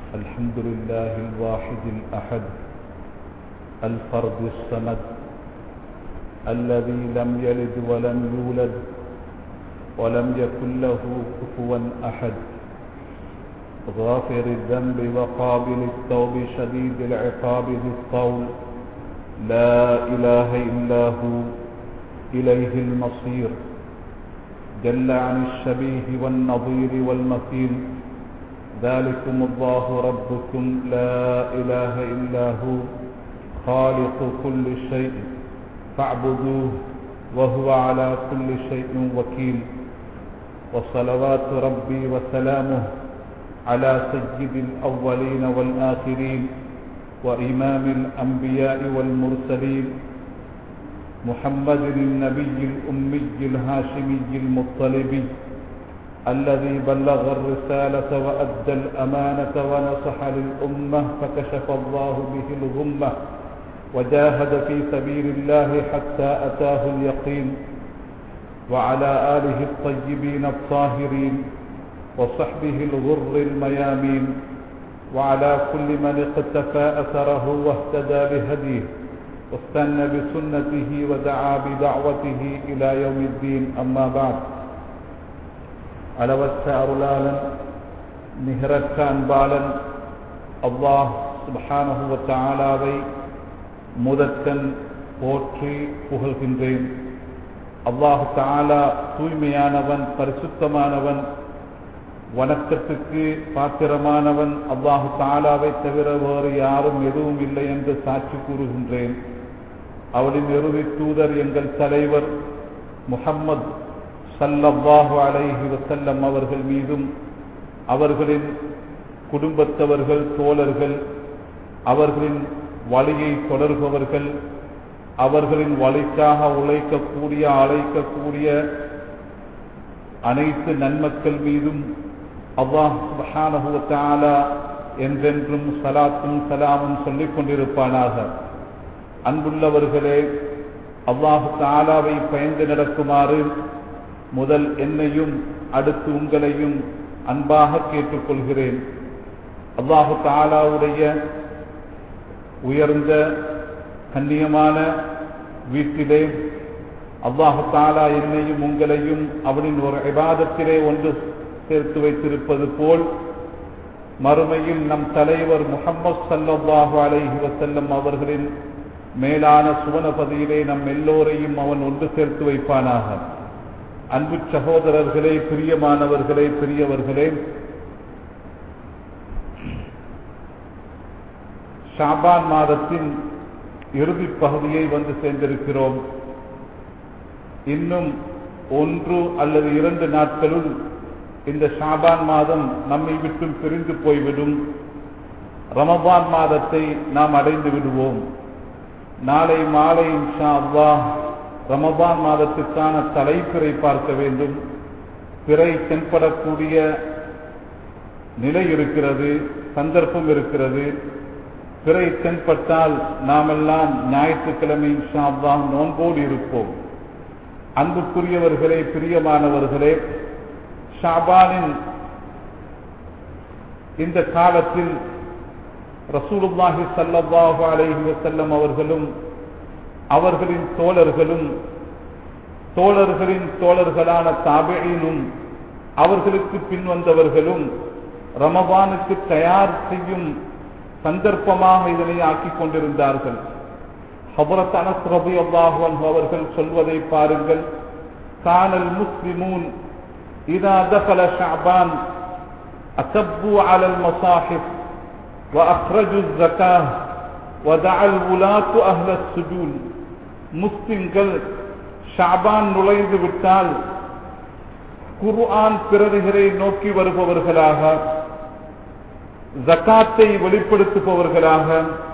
الحمد لله الواحد الأحد الفرد الصمد الذي لم يلد ولم يولد ولم يكن له كفوا أحد غافر الذنب وقابل التوب شديد العقاب ذي الطول لا إله إلا هو إليه المصير جل عن الشبيه والنظير والمثيل ذلكم الله ربكم لا إله إلا هو خالق كل شيء فاعبدوه وهو على كل شيء وكيل وصلوات ربي وسلامه على سيد الأولين والآخرين وإمام الأنبياء والمرسلين محمد النبي الأمي الهاشمي المطلبي الذي بلغ الرسالة وأدى الأمانة ونصح للأمة فكشف الله به الغمة وجاهد في سبيل الله حتى أتاه اليقين وعلى آله الطيبين الطاهرين وصحبه الغر الميامين وعلى كل من اقتفى أثره واهتدى بهديه واستنى بسنته ودعا بدعوته إلى يوم الدين أما بعد அளவற்ற அருளாளன் நிகரற்ற அன்பாளன் அல்லாஹ் சுபஹானஹுவ தாலாவை முதற்கண் போற்றி புகழ்கின்றேன் அல்லாஹு தாலா தூய்மையானவன் பரிசுத்தமானவன் வணக்கத்துக்கு பாத்திரமானவன் அல்லாஹு தாலாவை தவிர வேறு யாரும் எதுவும் இல்லை என்று சாட்சி கூறுகின்றேன் அவளின் இறுதி தூதர் எங்கள் தலைவர் முகம்மது சல்லல்லாஹு அலைஹி வசல்லம் அவர்கள் மீதும் அவர்களின் குடும்பத்தவர்கள் தோழர்கள் அவர்களின் வழியை தொடர்பவர்கள் அவர்களின் வழிக்காக உழைக்கக்கூடிய அழைக்கக்கூடிய அனைத்து நன்மக்கள் மீதும் அல்லாஹ் சுபஹானஹுவத்தாலா என்றென்றும் சலாத்தும் சலாமும் சொல்லிக் கொண்டிருப்பானாக அன்புள்ளவர்களே அல்லாஹு தாலாவை பயந்து நடக்குமாறு முதல் என்னையும் அடுத்து உங்களையும் அன்பாக கேட்டுக்கொள்கிறேன் அல்லாஹு தாலாவுடைய உயர்ந்த கண்ணியமான வீட்டிலே அல்லாஹு தாலா என்னையும் உங்களையும் அவனின் ஒரு விவாதத்திலே ஒன்று சேர்த்து வைத்திருப்பது போல் மறுமையில் நம் தலைவர் முகமது சல்லாஹு அலைஹி வசல்லம் அவர்களின் மேலான சுவனபதியிலே நம் எல்லோரையும் அவன் ஒன்று சேர்த்து வைப்பானாக அன்பு சகோதரர்களே பிரியமானவர்களே பெரியவர்களே ஷாபான் மாதத்தின் இறுதி பகுதியை வந்து சேர்ந்திருக்கிறோம் இன்னும் ஒன்று அல்லது இரண்டு நாட்களுள் இந்த ஷாபான் மாதம் நம்மை விட்டும் பிரிந்து போய்விடும் ரமபான் மாதத்தை நாம் அடைந்து விடுவோம் நாளை மாலை இன்ஷா அல்லாஹ் ரமபான் மாதத்துக்கான தலைப்பிறை பார்க்க வேண்டும் பிறை தென்படக்கூடிய நிலை இருக்கிறது சந்தர்ப்பம் இருக்கிறது பிறை தென்பட்டால் நாமெல்லாம் ஞாயிற்றுக்கிழமை ஷாப்தான் நோன்போடு இருப்போம் அன்புக்குரியவர்களே பிரியமானவர்களே ஷாபானின் இந்த காலத்தில் ரசூலுல்லாஹி சல்லாஹு அலைஹி வசல்லம் அவர்களும் அவர்களின் தோழர்களும் தோழர்களின் தோழர்களான தாபியினும் அவர்களுக்கு பின்வந்தவர்களும் ரமபானுக்கு தயார் செய்யும் சந்தர்ப்பமாக இதனை ஆக்கிக் கொண்டிருந்தார்கள் ஹபரத் அனஸ் ரபி அல்லாஹன் அவர்கள் சொல்வதை பாருங்கள் கானல் முஸ்லிமூன் இதா دخل شعبان أكبوا على المصاحف وأخرجوا الزكاة ودعا الولاة أهل السجون முஸ்லிம்கள் ஷாபான் நுழைந்து விட்டால் குர்ஆன் பிறர்களை நோக்கி வருபவர்களாக ஜக்காத்தை வெளிப்படுத்துபவர்களாக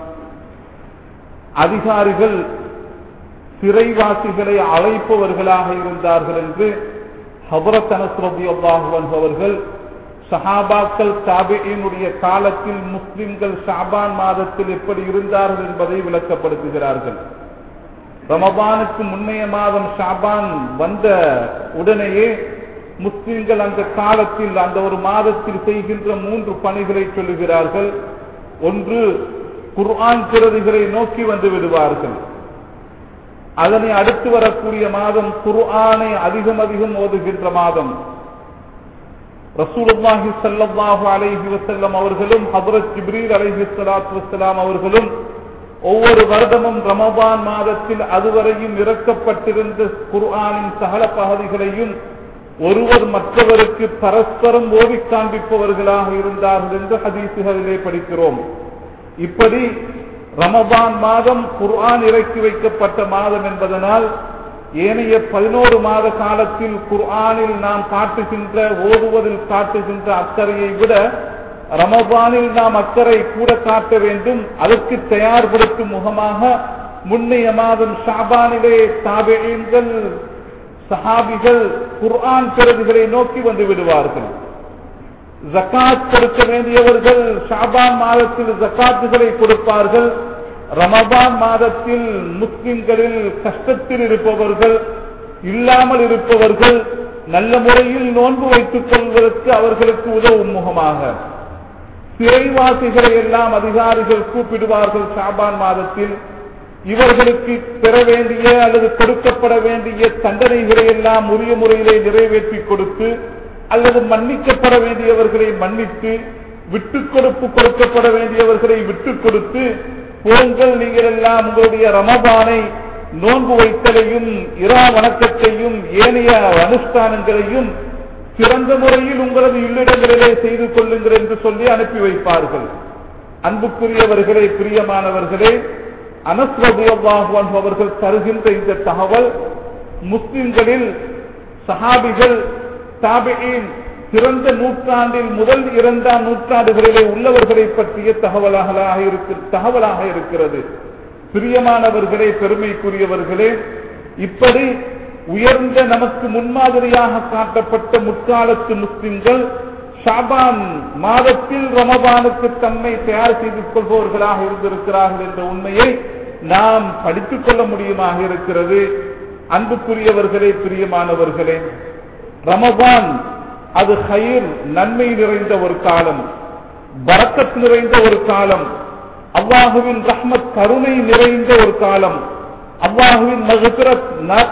அதிகாரிகள் சிறைவாசிகளை அழைப்பவர்களாக இருந்தார்கள் என்று ஹபரத் அனஸ்ரபி அல்லாஹுவன் அவர்கள் சஹாபாக்கள் தாபியினுடைய காலத்தில் முஸ்லிம்கள் ஷாபான் மாதத்தில் எப்படி இருந்தார்கள் என்பதை விளக்கப்படுத்துகிறார்கள் ரமபானுக்கு முன்னைய மாதம் ஷாபான் வந்த உடனேயே முஸ்லிம்கள் அந்த காலத்தில் அந்த ஒரு மாதத்தில் செய்கின்ற மூன்று பணிகளை சொல்லுகிறார்கள் ஒன்று குர்ஆன் பிரதிகளை நோக்கி வந்து விடுவார்கள் அதனை அடுத்து வரக்கூடிய மாதம் குர்ஆனை அதிகம் அதிகம் ஓதுகின்ற மாதம் ரசூலுல்லாஹி ஸல்லல்லாஹு அலைஹி வஸல்லம் அவர்களும் ஹஜ்ரத் ஜிப்ரீல் அலைஹி ஸலாத்து வஸலாம் அவர்களும் ஒவ்வொரு வருடமும் ரமபான் மாதத்தில் அதுவரையும் இறக்கப்பட்டிருந்த குர்ஆனின் சகல பகுதிகளையும் ஒருவர் மற்றவருக்கு பரஸ்பரம் ஓவி காண்பிப்பவர்களாக இருந்தார்கள் என்று ஹதீசுகளிலே படிக்கிறோம் இப்படி ரமபான் மாதம் குர்ஆன் இறக்கி வைக்கப்பட்ட மாதம் என்பதனால் ஏனைய பதினோரு மாத காலத்தில் குர்ஆனில் நாம் காட்டுகின்ற ஓதுவதில் காட்டுகின்ற அக்கறையை விட ரமபானில் நாம் அக்கறை கூட காட்ட வேண்டும் அதற்கு தயார்படுத்தும் முகமாக முன்னைய மாதம் ஷாபானிலே தாபேன்கள் சஹாபிகள் குர்ஆன் பிரதிகளை நோக்கி வந்து விடுவார்கள் ஜக்காத் கொடுக்க வேண்டியவர்கள் ஷாபான் மாதத்தில் ஜக்காத்துகளை கொடுப்பார்கள் ரமபான் மாதத்தில் முஸ்லிம்களில் கஷ்டத்தில் இருப்பவர்கள் இல்லாமல் இருப்பவர்கள் நல்ல முறையில் நோன்பு வைத்துக் கொள்வதற்கு அவர்களுக்கு உதவும் முகமாக சிறைவாசிகளை எல்லாம் அதிகாரிகள் கூப்பிடுவார்கள் ஷாபான் மாதத்தில் இவர்களுக்கு பெற வேண்டிய அல்லது கொடுக்கப்பட வேண்டிய தண்டனைகளை எல்லாம் உரிய முறையிலே நிறைவேற்றி கொடுத்து அல்லது மன்னிக்கப்பட வேண்டியவர்களை மன்னித்து விட்டுக் கொடுப்பு கொடுக்கப்பட வேண்டியவர்களை விட்டுக் கொடுத்து போங்கள் நீங்கள் எல்லாம் உங்களுடைய ரமபானை நோன்பு வைத்தலையும் இரா வணக்கத்தையும் ஏனைய அனுஷ்டானங்களையும் சிறந்த முறையில் உங்களது இல்லிடங்களிலே செய்து கொள்ளுங்கள் என்று சொல்லி அனுப்பி வைப்பார்கள் அன்புக்குரியவர்களே பிரியமானவர்களே அனஸ்வதியவாகுவான் அவர்கள் தருகின்ற இந்த தகவல் முஸ்லிம்களில் சஹாபிகள் தாபியின் சிறந்த நூற்றாண்டில் முதல் இரண்டாம் நூற்றாண்டுகளிலே உள்ளவர்களை பற்றிய தகவலாக இருக்கு தகவலாக இருக்கிறது பிரியமானவர்களே பெருமைக்குரியவர்களே இப்படி உயர்ந்த நமக்கு முன்மாதிரியாக காட்டப்பட்ட முற்காலத்து முஸ்லிம்கள் ஷாபான் மாதத்தில் ரமபானுக்கு தம்மை தயார் செய்து கொள்பவர்களாக இருந்திருக்கிறார்கள் என்ற உண்மையை நாம் படித்துக் கொள்ள முடியுமாக இருக்கிறது அன்புக்குரியவர்களே பிரியமானவர்களே ரமபான் அது ஹயிர் நன்மை நிறைந்த ஒரு காலம் பரக்கத் நிறைந்த ஒரு காலம் அல்லாஹுவின் ரஹ்மத் கருணை நிறைந்த ஒரு காலம் அல்லாஹுவின் மகபிரத்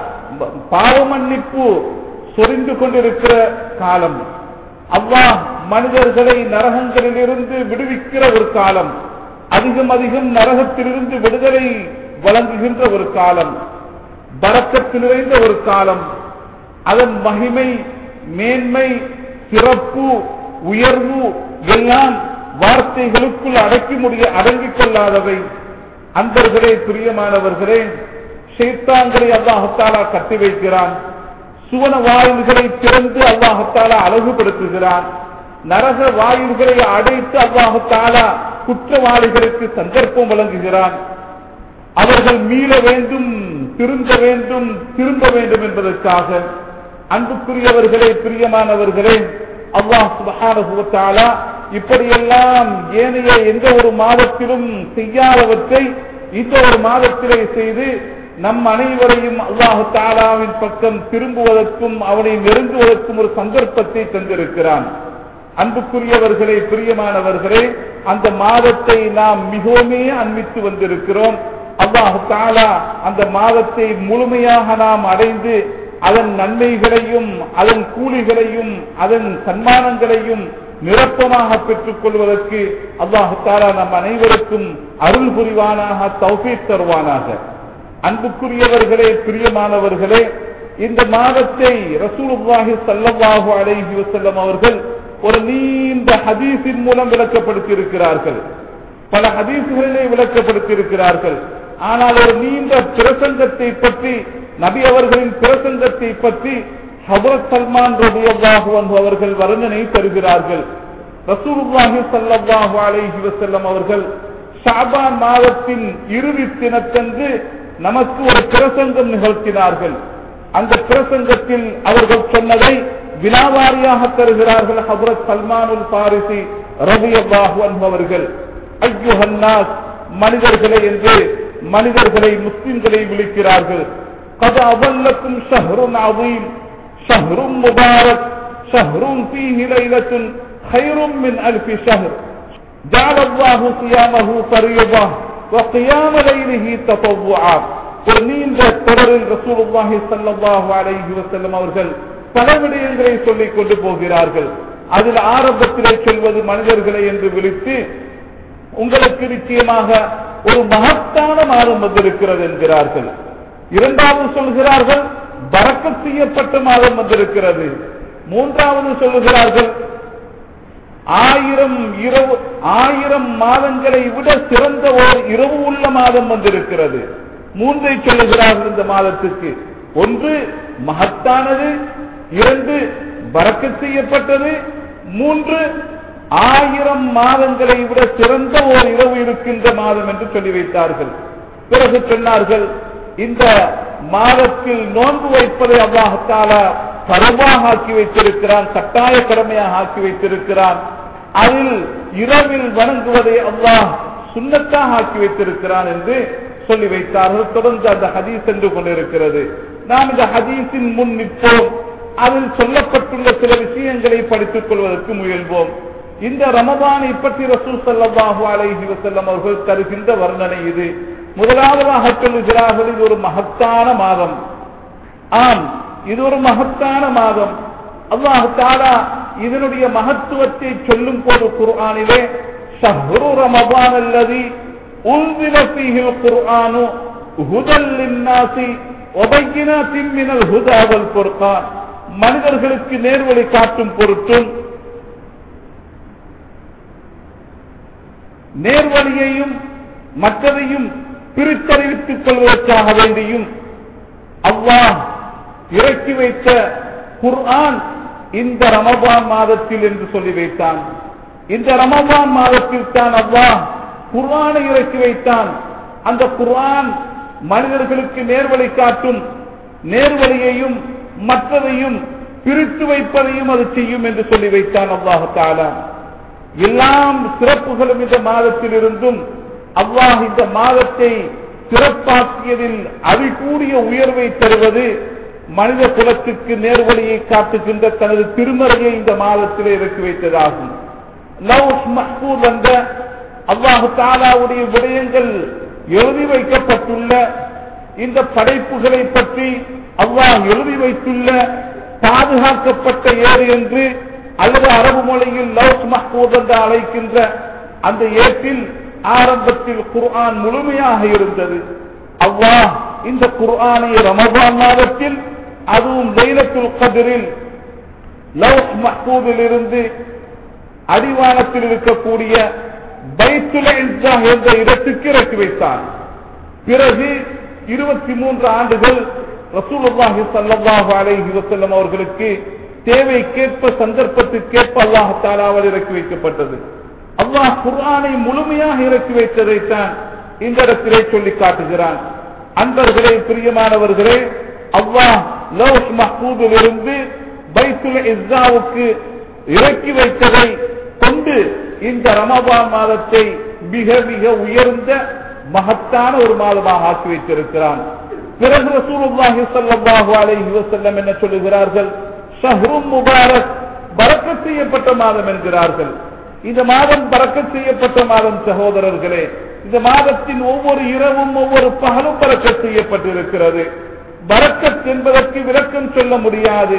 பாவ மன்னிப்பு சொரிந்து கொண்டிருக்கிற காலம் அல்லாஹ் மனிதர்களை நரகங்களிலிருந்து விடுவிக்கிற ஒரு காலம் அதிகம் அதிகம் நரகத்திலிருந்து விடுதலை வழங்குகின்ற ஒரு காலம் பரக்கத்து நிறைந்த ஒரு காலம் அதன் மகிமை மேன்மை சிறப்பு உயர்வு எல்லாம் வார்த்தைகளுக்குள் அடக்கி முடிய அடங்கிக் கொள்ளாதவை அன்பர்களே பிரியமானவர்களே ஷேத்தான்களை அல்லாஹத்தாலா கட்டி வைக்கிறான் சுவன வாயில்களை திறந்து அல்லாஹத்தாலா அழகுபடுத்துகிறான் நரக வாயில்களை அடைத்து அல்லாஹத்தாலா குற்றவாளிகளுக்கு சந்தர்ப்பம் வழங்குகிறான் அவர்கள் மீள வேண்டும் திருந்த வேண்டும் திரும்ப வேண்டும் என்பதற்காக அன்புக்குரியவர்களே பிரியமானவர்களே அல்லாஹ் சுபஹானுவத்தாலா இப்படியெல்லாம் ஏனைய எந்த ஒரு மாதத்திலும் செய்யாதவற்றை இந்த ஒரு மாதத்திலே செய்து நம் அனைவரையும் அல்லாஹு தாலாவின் பக்கம் திரும்புவதற்கும் அவனை நெருங்குவதற்கும் ஒரு சந்தர்ப்பத்தை தந்திருக்கிறான் அன்புக்குரியவர்களே பிரியமானவர்களே அந்த மாதத்தை நாம் மிகவுமே அன்பித்து வந்திருக்கிறோம் அல்லாஹு தாலா அந்த மாதத்தை முழுமையாக நாம் அடைந்து அதன் நன்மைகளையும் அதன் கூலிகளையும் அதன் சன்மானங்களையும் நிரப்பமாக பெற்றுக் கொள்வதற்கு அல்லாஹு தாலா நம் அனைவருக்கும் அருள் புரிவானாக தௌஃபீக் தருவானாக அன்புக்குரியவர்களே பிரியமானவர்களே இந்த மாதத்தை ரசூலுல்லாஹி ஸல்லல்லாஹு அலைஹி வஸல்லம் அவர்கள் ஒரு நீண்ட ஹதீஸின் மூலம் விளக்கப்படுத்தி இருக்கிறார்கள் பல ஹதீசுகளிலே விளக்கப்படுத்தி இருக்கிறார்கள் ஆனால் ஒரு நீண்ட பிரசங்கத்தை பற்றி நபி அவர்களின் பிரசங்கத்தை பற்றி ஹபரத் சல்மான் ரபியல்லாஹு அன்ஹு அவர்கள் வர்ணனை தருகிறார்கள் ரசூலுல்லாஹி ஸல்லல்லாஹு அலைஹி வஸல்லம் அவர்கள் ஷாபான் மாதத்தின் இறுதி தினத்தன்று நமக்கு ஒரு பிரசங்கம் நிகழ்த்தினார்கள் அந்த பிரசங்கத்தில் அவர்கள் சொன்னதை வினாவாரியாக தருகிறார்கள் ஹபரத் சல்மானுல் பாரிசி ரபியல்லாஹு அன்ஹு அவர்கள் ஐயுஹன்னாஸ் மனிதர்களை என்று மனிதர்களை முஸ்லிம்களை விழிக்கிறார்கள் قد أظلكم شهر عظيم شهر مبارك شهر فيه ليلة خير من ألف شهر جعل الله صيامه فريضة وقيام ليله تطوعا ஒரு நீண்ட தொடரில் ரசூலுல்லாஹி ஸல்லல்லாஹு அலைஹி வஸல்லம் அவர்கள் பல விடயங்களை சொல்லிக் கொண்டு போகிறார்கள் அதில் ஆரம்பத்திலே சொல்வது மனிதர்களை என்று விழித்து உங்களுக்கு நிச்சயமாக ஒரு மகத்தான மாதம் வந்திருக்கிறது என்கிறார்கள் இரண்டாவது சொல்கிறார்கள் பறக்க செய்யப்பட்ட மாதம் வந்திருக்கிறது மூன்றாவது சொல்லுகிறார்கள் ஆயிரம் இரவு ஆயிரம் மாதங்களை விட சிறந்த ஓர் இரவு உள்ள மாதம் வந்திருக்கிறது மூன்றை சொல்லுகிறார்கள் இந்த மாதத்துக்கு ஒன்று மகத்தானது இரண்டு பறக்க செய்யப்பட்டது மூன்று ஆயிரம் மாதங்களை விட சிறந்த ஓர் இரவு இருக்கின்ற மாதம் என்று சொல்லி வைத்தார்கள் பிறகு சொன்னார்கள் இந்த மாதத்தில் நோன்பு வைப்பதை அல்லாஹத்தால பரவாக ஆக்கி வைத்திருக்கிறான் கட்டாய கடமையாக ஆக்கி வைத்திருக்கிறான் அதில் இரவில் வணங்குவதை அல்லாஹ் சுண்ணத்தாக ஆக்கி வைத்திருக்கிறான் என்று சொல்லி வைத்தார்கள் தொடர்ந்து அந்த ஹதீஸ் சென்று கொண்டிருக்கிறது நாம் இந்த ஹதீஸின் முன் நிற்போம் அதில் சொல்லப்பட்டுள்ள சில விஷயங்களை படித்துக் கொள்வதற்கு முயல்வோம் இந்த ரமதானை பற்றி ரசூல் சல்லாஹூ அலைஹி வசல்லம் அவர்கள் தருகின்ற வர்ணனை இது முதலாவதாக சொல்லுகிறார்கள் இது ஒரு மகத்தான மாதம் ஆம் இது ஒரு மகத்தான மாதம் அல்லாஹு தாலா இதனுடைய மகத்துவத்தை சொல்லும் போது குர்ஆனிலே ஷஹ்ரு ரமபான் அல்லது உன்சில ஃபீஹில் குர்ஆனு ஹுதல் லின்னாசி வபையினாத்தின் மினல் ஹுதா வல் ஃபுர்கான் மனிதர்களுக்கு நேர்வழி காட்டும் பொருட்டும் நேர்வழியையும் மற்றதையும் பிரித்தறிவித்துக் கொள்வதற்காக வேண்டியும் அல்லாஹ் இறக்கி வைத்த குர்ஆன் இந்த ரமபான் மாதத்தில் என்று சொல்லி வைத்தான் இந்த ரமபான் மாதத்தில் தான் அல்லாஹ் குர்ஆனை இறக்கி வைத்தான் அந்த குர்ஆன் மனிதர்களுக்கு நேர்வழி காட்டும் நேர்வழியையும் மற்றதையும் பிரித்து வைப்பதையும் அது செய்யும் என்று சொல்லி வைத்தான் அல்லாஹு தாலா எல்லாம் சிறப்புகளும் இந்த மாதத்தில் இருந்தும் அல்லாஹ் இந்த மாதத்தை சிறப்பாக்கியதில் அதிகூடிய உயர்வை தருவது மனித குலத்துக்கு நேர்வழியை காட்டுகின்ற தனது திருமறையை இந்த மாதத்திலே இறக்கி வைத்ததாகும் லவுஸ் மஹ்பூத் என்ற அல்லாஹு தாலாவுடைய விடயங்கள் எழுதி வைக்கப்பட்டுள்ள இந்த படைப்புகளை பற்றி அல்லாஹ் எழுதி வைத்துள்ள பாதுகாக்கப்பட்ட ஏறு என்று அல்லது அரபு மொழியில் லவுஸ் மஹ்பூத் என்று அழைக்கின்ற அந்த ஏட்டில் ஆரம்பத்தில் குர்ஆன் முழுமையாக இருந்தது அல்லாஹ் இந்த குர்ஆனை ரமபான் மாதத்தில் அதுவும் லைலத்துல் கதிரில் லவுஸ் மஹ்பூதில் இருந்து அடிவானத்தில் இருக்கக்கூடிய பைத்துல இஸ்ஸா என்ற இடத்துக்கு இறக்கி வைத்தார் பிறகு இருபத்தி மூன்று ஆண்டுகள் ரசூலுல்லாஹி ஸல்லல்லாஹு அலைஹி வஸல்லம் அவர்களுக்கு தேவைக்கேற்ப சந்தர்ப்பத்துக்கேற்ப அல்லாஹ் தாலாவால் இறக்கி வைக்கப்பட்டது அல்லாஹ் குர்ஆனை முழுமையாக இறக்கி வைத்ததைத்தான் இந்த இடத்திலே சொல்லி காட்டுகிறான் அன்பர்களே பிரியமானவர்களே அல்லாஹ் லவுஸ் மஹ்பூதில் இருந்து பைத்துல் இஸ்ஸாவுக்கு இறக்கி வைத்ததை கொண்டு இந்த ரமபான் மாதத்தை மிக மிக உயர்ந்த மகத்தான ஒரு மாதமாக ஆக்கி வைத்திருக்கிறான் பிறகு ரசூலுல்லாஹி ஸல்லல்லாஹு அலைஹி வஸல்லம் என்ன சொல்லுகிறார்கள் ஷஹ்ரும் முபாரக் பரக்கத் செய்யப்பட்ட மாதம் என்கிறார்கள் இந்த மாதம் பறக்கத் செய்யப்பட்ட மாதம் சகோதரர்களே இந்த மாதத்தின் ஒவ்வொரு இரவும் ஒவ்வொரு பகலும் பறக்கத் செய்யப்பட்டிருக்கிறது பறக்கத் என்பதற்கு விளக்கம் சொல்ல முடியாது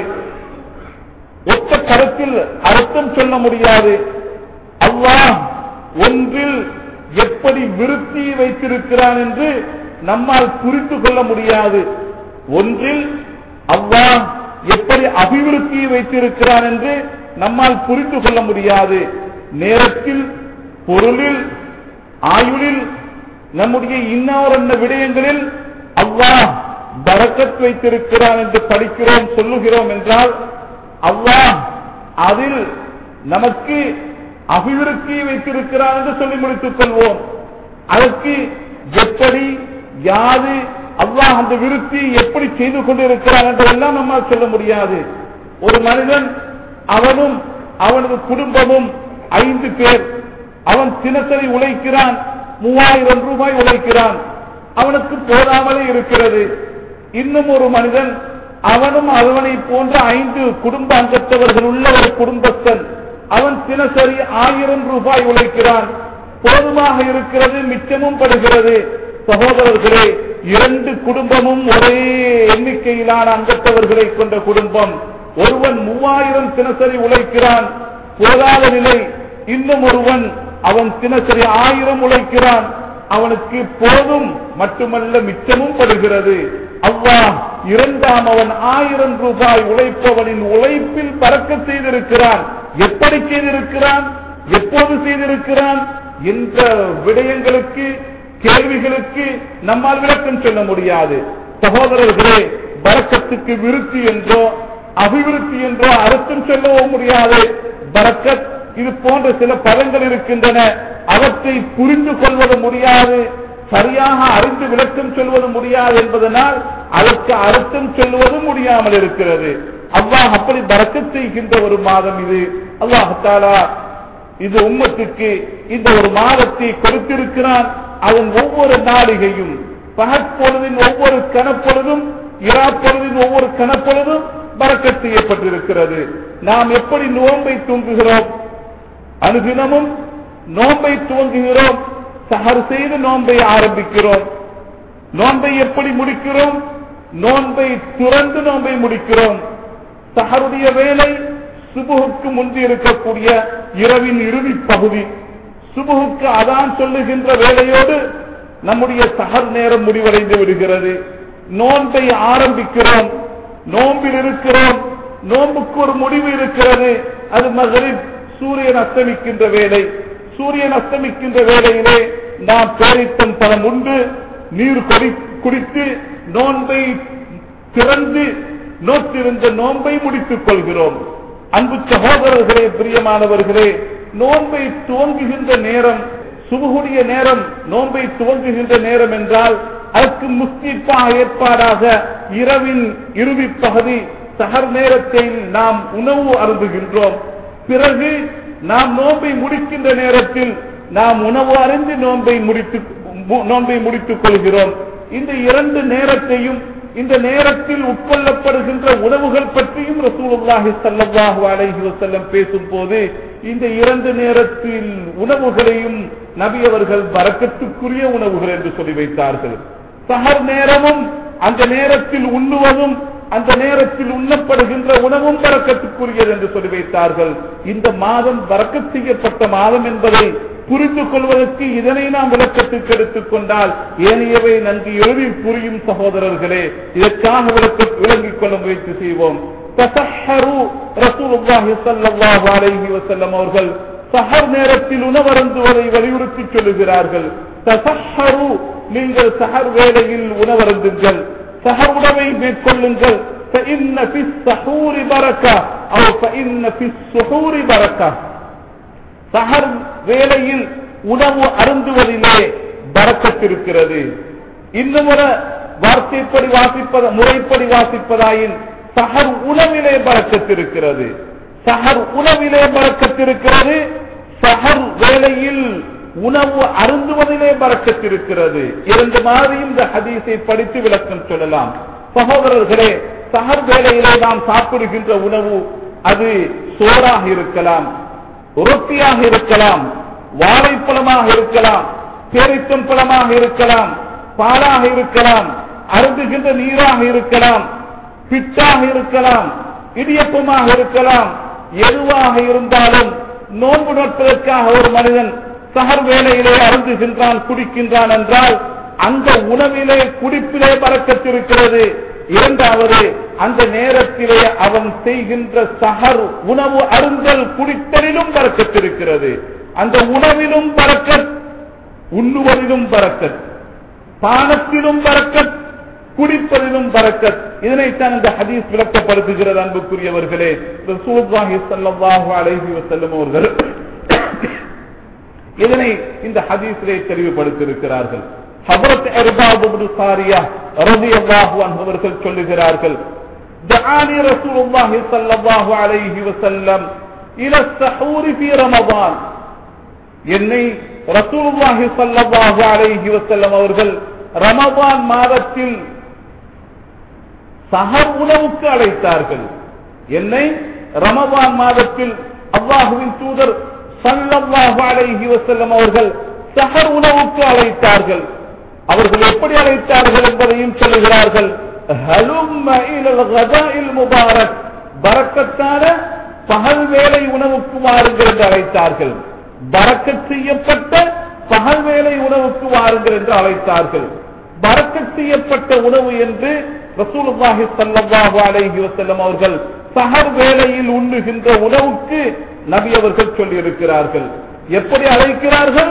ஒத்த கருத்தில் அர்த்தம் சொல்ல முடியாது அல்லாஹ் ஒன்றில் எப்படி விருத்தி வைத்திருக்கிறான் என்று நம்மால் புரிந்து கொள்ள முடியாது ஒன்றில் அல்லாஹ் எப்படி அபிவிருத்தியை வைத்திருக்கிறான் என்று நம்மால் புரிந்து கொள்ள முடியாது நேரத்தில் பொருளில் ஆயுளில் நம்முடைய இன்னொரு விடயங்களில் அல்லாஹ் பரக்கத் வைத்திருக்கிறான் என்று படிக்கிறோம் சொல்லுகிறோம் என்றால் அல்லாஹ் அதில் நமக்கு அபிவிருத்தி வைத்திருக்கிறான் என்று சொல்லி முடித்துக் கொள்வோம் அதற்கு எப்படி யாது அல்லாஹ் அந்த விருத்தி எப்படி செய்து கொண்டிருக்கிறான் என்றெல்லாம் நம்மால் சொல்ல முடியாது ஒரு மனிதன் அவனும் அவனது குடும்பமும் ஐந்து பேர் அவன் தினசரி உழைக்கிறான் மூவாயிரம் ரூபாய் உழைக்கிறான் அவனுக்கு போதாமலே இருக்கிறது இன்னும் ஒரு மனிதன் அவனும் அவனை போன்ற ஐந்து குடும்ப அங்கத்தவர்கள் உள்ள ஒரு குடும்பஸ்தன் அவன் தினசரி ஆயிரம் ரூபாய் உழைக்கிறான் போதுமாக இருக்கிறது மிச்சமும் படுகிறது சகோதரர்களே இரண்டு குடும்பமும் ஒரே எண்ணிக்கையிலான அங்கத்தவர்களை கொண்ட குடும்பம் ஒருவன் மூவாயிரம் தினசரி உழைக்கிறான் போதாத நிலை இன்னும் ஒருவன் அவன் தினசரி ஆயிரம் உழைக்கிறான் அவனுக்கு போதும் மட்டுமல்ல மிச்சமும் படுகிறது அவ்வா இரண்டாம் அவன் ஆயிரம் ரூபாய் உழைப்பவனின் உழைப்பில் பறக்க செய்திருக்கிறான் எப்படி செய்திருக்கிறான் எப்போது செய்திருக்கிறான் என்ற விடயங்களுக்கு கேள்விகளுக்கு நம்மால் விளக்கம் சொல்ல முடியாது சகோதரர்களே பறக்கத்துக்கு விருத்தி என்றோ அபிவிருத்தி என்றோ அர்த்தம் சொல்லவும் முடியாது பரக்கத் இது போன்ற சில பதங்கள் இருக்கின்றன அவற்றை புரிந்து கொள்வது முடியாது சரியாக அறிந்து விளக்கம் சொல்வது முடியாது என்பதனால் அதற்கு அர்த்தம் சொல்லுவதும் முடியாமல் இருக்கிறது அல்லாஹ் அப்படி பறக்கத் செய்கின்ற ஒரு மாதம் இது அல்லாஹாலா இது உம்மத்துக்கு இந்த ஒரு மாதத்தை கொடுத்திருக்கிறான் அதன் ஒவ்வொரு நாளிகையும் பகற்பொழுதின் ஒவ்வொரு கனப்பொழுதும் இராப்பொழுதின் ஒவ்வொரு கனப்பொழுதும் பறக்கத் செய்யப்பட்டிருக்கிறது நாம் எப்படி நோன்பை தூங்குகிறோம் அனுதினமும் நோன்பை துவங்குகிறோம் சஹர் செய்து நோன்பை ஆரம்பிக்கிறோம் நோன்பை எப்படி முடிக்கிறோம் நோன்பை துறந்து நோன்பை முடிக்கிறோம் சஹருடைய வேலை சுபுகுக்கு முந்தி இருக்கக்கூடிய இரவின் இறுதி பகுதி சுபுகுக்கு அதான் சொல்லுகின்ற வேலையோடு நம்முடைய சஹர் நேரம் முடிவடைந்து விடுகிறது நோன்பை ஆரம்பிக்கிறோம் நோம்பில் இருக்கிறோம் நோம்புக்கு ஒரு முடிவு இருக்கிறது அது மகளிர் சூரியன் அஸ்தமிக்கின்ற வேலை சூரியன் அஸ்தமிக்கின்ற வேளையிலே நாம் பேரித்தம் பழம் உண்டு நீர் கொடி- குடித்து நோன்பை திறந்து நோட்டிருந்த நோன்பை முடித்துக் கொள்கிறோம் அன்பு சகோதரர்களே பிரியமானவர்களே நோன்பை துவங்குகின்ற நேரம் சுபகுடைய நேரம் நோன்பை துவங்குகின்ற நேரம் என்றால் அதற்கு முஸ்தீப்பாக ஏற்பாடாக இரவின் இறுதி பகுதி சகர் நேரத்தில் நாம் உணவு அருந்துகின்றோம் பிறகு நாம் நோன்பை முடிக்கின்ற நேரத்தில் நாம் உணவு அறிந்து நோன்பை முடித்து மு- நோன்பை முடித்துக் கொள்கிறோம் இந்த இரண்டு நேரத்தையும் இந்த நேரத்தில் உட்கொள்ளப்படுகின்ற உணவுகள் பற்றியும் ரசூலுல்லாஹி ஸல்லல்லாஹு அலைஹி வஸல்லம் பேசும்போது இந்த இரண்டு நேரத்தில் உணவுகளையும் நபி அவர்கள் பரக்கத்துக்குரிய உணவுகள் என்று சொல்லி வைத்தார்கள் சஹர் நேரமும் அந்த நேரத்தில் உண்ணுவதும் அந்த நேரத்தில் உண்ணப்படுகின்ற உணவும் பறக்கத்துக்குரியது என்று சொல்லி வைத்தார்கள் இந்த மாதம் பறக்கத் செய்யப்பட்ட மாதம் என்பதை புரிந்து கொள்வதற்கு இதனை நாம் விளக்கத்துக்கு எடுத்துக் கொண்டால் ஏனையவை நன்கு எழுதி புரியும் சகோதரர்களே இதற்காக விளக்க விளங்கிக் கொள்ள முயற்சி செய்வோம் தசஹரு ரசூலுல்லாஹி ஸல்லல்லாஹு அலைஹி வஸல்லம் அவர்கள் சஹர் நேரத்தில் உணவருந்துவதை வலியுறுத்தி சொல்லுகிறார்கள் தசஹரு நீங்கள் சஹர் வேளையில் உணவருந்துங்கள் சஹர் உணவை மேற்கொள்ளுங்கள் فإن في السحور بركة أو فإن في السحور بركة சஹர் வேளையில் உணவு அருந்துவதிலே பறக்கத்திருக்கிறது இன்னும் ஒரு வார்த்தைப்படி வாசிப்பத முறைப்படி வாசிப்பதாயின் சஹர் உணவிலே பறக்கத்திருக்கிறது சஹர் உணவிலே பறக்கத்திருக்கிறது சஹர் வேளையில் உணவு அருந்துவதிலே பறக்கத்திருக்கிறது இரண்டு மாதிரி இந்த ஹதீஸை படித்து விளக்கம் சொல்லலாம் சகோதரர்களே சஹர் வேளையிலே நாம் சாப்பிடுகின்ற உணவு அது சோறாக இருக்கலாம் ரொட்டியாக இருக்கலாம் வாழைப்பழமாக இருக்கலாம் பேரித்தம் பழமாக இருக்கலாம் பாலாக இருக்கலாம் அருந்துகின்ற நீராக இருக்கலாம் பிட்டாக இருக்கலாம் இடியப்பமாக இருக்கலாம் எதுவாக இருந்தாலும் நோன்பு நோட்பதற்காக ஒரு மனிதன் சகர் வேலையிலே அருந்துகின்றான் குடிக்கின்றான் என்றால் அந்த உணவிலே குடிப்பிலே பறக்கத்திருக்கிறது இரண்டாவது அந்த நேரத்திலே அவன் செய்கின்ற சஹர் உணவு அருந்தல் குடித்தலிலும் பறக்கத்திருக்கிறது அந்த உணவிலும் பறக்கத் உண்ணுவதிலும் பறக்கத் பானத்திலும் பறக்கத் குடிப்பதிலும் பறக்கத் இதனைத்தான் இந்த ஹதீஸ் விளக்கப்படுத்துகிறது அன்புக்குரியவர்களே ரசூலுல்லாஹி ஸல்லல்லாஹு அலைஹி வஸல்லம் அவர்கள் இதனை இந்த ஹதீஸிலே தெளிவுபடுத்தியிருக்கிறார்கள் ஹபரத் இர்பாப் இப்னு சாரியா ரலியல்லாஹு அன்ஹு அவர்கள் சொல்லுகிறார்கள் دعاني رسول الله صلى الله عليه وسلم الى السحور في رمضان என்னை ரசூலுல்லாஹி ஸல்லல்லாஹு அலைஹி வஸல்லம் அவர்கள் ரமதான் மாதத்தில் சஹர் உணவுக்கு அழைத்தார்கள் என்னை ரமபான் மாதத்தில் அல்லாஹுவின் தூதர் சல்லல்லாஹு அலைஹி வஸல்லம் அவர்கள் சஹர் உணவுக்கு அழைத்தார்கள் அவர்கள் எப்படி அழைத்தார்கள் என்பதையும் சொல்லுகிறார்கள் ஹலும்ம இலல் கதாஇல் முபாரக் பரக்கத்தான பகல் வேலை உணவுக்கு வாருங்கள் என்று அழைத்தார்கள் பரக்கத் செய்யப்பட்ட பகல் வேலை உணவுக்கு வாருங்கள் என்று அழைத்தார்கள் பரக்கத் செய்யப்பட்ட உணவு என்று ரசூலுல்லாஹி ஸல்லல்லாஹு அலைஹி வஸல்லம் அவர்கள் சஹர் வேளையில் உண்ணுகின்ற உணவுக்கு நபி அவர்கள் சொல்லி இருக்கிறார்கள் எப்படி அழைக்கிறார்கள்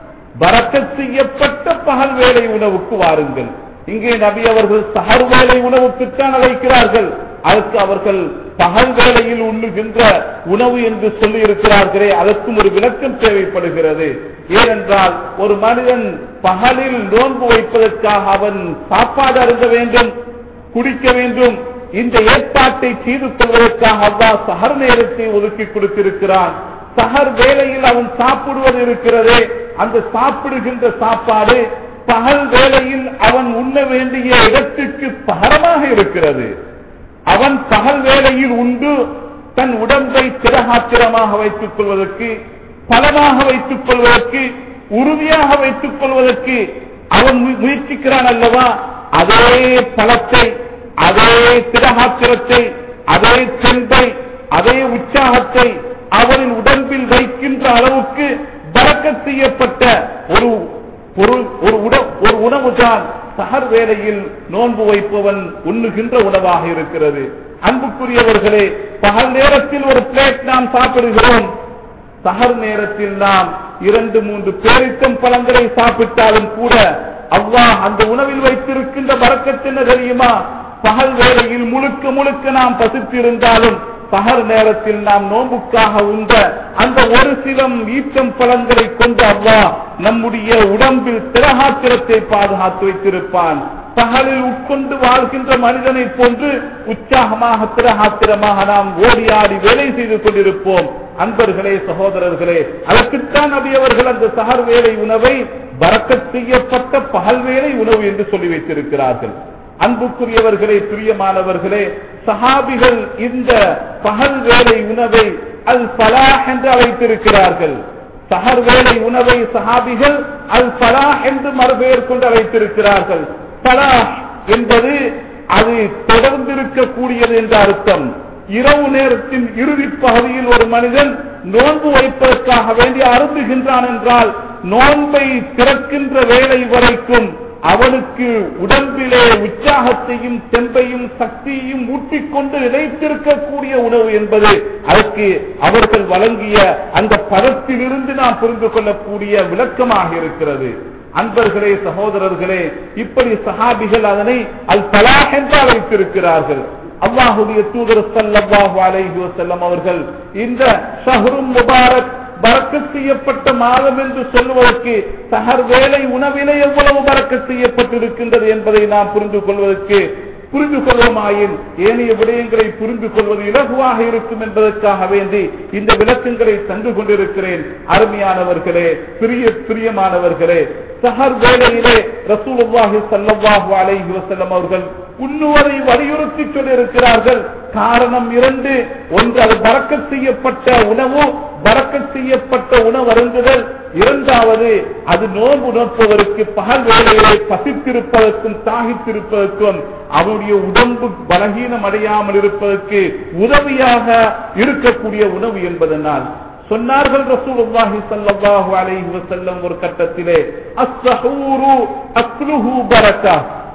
பரக்கத் செய்யப்பட்ட பகல் வேலை உணவுக்கு வாருங்கள் இங்கே நபி அவர்கள் சஹர் வேலை உணவுக்குத்தான் அழைக்கிறார்கள் அதற்கு அவர்கள் பகல் வேளையில் உண்ணுகின்ற உணவு என்று சொல்லி இருக்கிறார்களே அதற்கும் ஒரு விளக்கம் தேவைப்படுகிறது ஏனென்றால் ஒரு மனிதன் பகலில் நோன்பு வைப்பதற்காக அவன் சாப்பாடு அருந்த வேண்டும் குடிக்க வேண்டும் இந்த ஏற்பாட்டை செய்து கொள்வதற்காக அவ்வா சஹர் நேரத்தை ஒதுக்கி கொடுத்திருக்கிறான் சஹர் வேளையில் அவன் சாப்பிடுவது இருக்கிறதே அந்த சாப்பிடுகின்ற சாப்பாடு பகல் வேளையில் அவன் உண்ண வேண்டிய இடத்திற்கு பகரமாக இருக்கிறது அவன் பகல் வேளையில் உண்டு தன் உடம்பை திரகாத்திரமாக வைத்துக் கொள்வதற்கு பலமாக வைத்துக் கொள்வதற்கு உறுதியாக வைத்துக் கொள்வதற்கு அவன் மு- முயற்சிக்கிறான் அல்லவா அதே பலத்தை அதே திரகாத்திரத்தை அதே செம்பை அதே உற்சாகத்தை அவரின் உடம்பில் வைக்கின்ற அளவுக்கு பறக்கச் செய்யப்பட்ட ஒரு ஒரு ஒரு உணவு ஒரு உணவுதான் சகர் வேளையில் நோன்பு வைப்பவன் உண்ணுகின்ற உணவாக இருக்கிறது அன்புக்குரியவர்களே பகல் நேரத்தில் ஒரு பிளேட் நாம் சாப்பிடுகிறோம் சகர் நேரத்தில் நாம் இரண்டு மூன்று பேரித்தம் பழங்களை சாப்பிட்டாலும் கூட அல்லாஹ் அந்த உணவில் வைத்திருக்கின்ற பறக்கத்து என்ன தெரியுமா பகல் வேளையில் முழுக்க முழுக்க நாம் பசித்திருந்தாலும் பகல் நேரத்தில் நாம் நோம்புக்காக உண்ட அந்த ஒரு சிலம் ஈச்சம் பழங்களை கொண்டு அல்லாஹ் நம்முடைய உடம்பில் திரகாத்திரத்தை பாதுகாத்து வைத்திருப்பான் பகலில் உட்கொண்டு வாழ்கின்ற மனிதனை போன்று உற்சாகமாக திரகாத்திரமாக நாம் ஓடி ஆடி வேலை செய்து கொண்டிருப்போம் அன்பர்களே சகோதரர்களே அதற்குத்தான் நபி அவர்கள் அந்த சகர் வேலை உணவை பறக்கச் செய்யப்பட்ட பகல் வேலை உணவு என்று சொல்லி வைத்திருக்கிறார்கள் அன்புக்குரியவர்களே பிரியமானவர்களே சஹாபிகள் இந்த பகல் வேலை உணவை அல் பலாஹ் என்று அழைத்திருக்கிறார்கள் சஹர் வேலை உணவை சஹாபிகள் அல் பலாஹ் என்று மறுபெயர் கொண்டு அழைத்திருக்கிறார்கள் பலாஹ் என்பது அது தொடர்ந்து இருக்கக்கூடியது என்ற அர்த்தம் இரவு நேரத்தின் இறுதி பகுதியில் ஒரு மனிதன் நோன்பு வைப்பதற்காக வேண்டி அருந்துகின்றான் என்றால் நோன்பை திறக்கின்ற வேலை வரைக்கும் அவனுக்கு உடம்பிலே உற்சாகத்தையும் தெம்பையும் சக்தியையும் ஊட்டிக்கொண்டு நிலைத்திருக்கக்கூடிய உணவு என்பது அதற்கு அவர்கள் வழங்கிய அந்த பதத்திலிருந்து நாம் புரிந்து கொள்ளக்கூடிய விளக்கமாக இருக்கிறது அன்பர்களே சகோதரர்களே இப்படி சஹாபிகள் அதனை அல் பலாஹ் என்று அழைத்திருக்கிறார்கள் அல்லாஹுடைய தூதர் ஸல்லல்லாஹு அலைஹி வஸல்லம் அவர்கள் இந்த ஷஹ்ரும் முபாரக் பறக்கத் செய்யப்பட்ட மாதம் என்று சொல்வதற்கு சஹர் வேலை உணவிலே எவ்வளவு பறக்கத் செய்யப்பட்டிருக்கின்றது என்பதை நாம் புரிந்து கொள்வதற்கு புரிந்து கொள்வோமாயின் ஏனைய விடயங்களை புரிந்து கொள்வது இலகுவாக இருக்கும் என்பதற்காக வேண்டி இந்த விளக்கங்களை தந்து கொண்டிருக்கிறேன் அருமையானவர்களே பிரிய பிரியமானவர்களே சஹர் வேளையிலே ரசூலுல்லாஹி ஸல்லல்லாஹு அலைஹி வஸல்லம் அவர்கள் உண்ணுவதை வலியுறுத்தி சொல்லியிருக்கிறார்கள் காரணம் இரண்டு ஒன்று அது பறக்கச் செய்யப்பட்ட உணவு பறக்கச் செய்யப்பட்ட உணவு அருந்துதல் இரண்டாவது அது நோன்பு நோற்பவருக்கு பகல் வேலையிலே பசித்திருப்பதற்கும் தாகித்திருப்பதற்கும் அவருடைய உடம்பு பலகீனம் அடையாமல் இருப்பதற்கு உதவியாக இருக்கக்கூடிய உணவு என்பதனால் சொன்னார்கள் ரசூலுல்லாஹி ஸல்லல்லாஹு அலைஹி வஸல்லம் ஒரு கட்டத்திலே அஸ்ஸஹூரு அக்லுஹு பரக்கா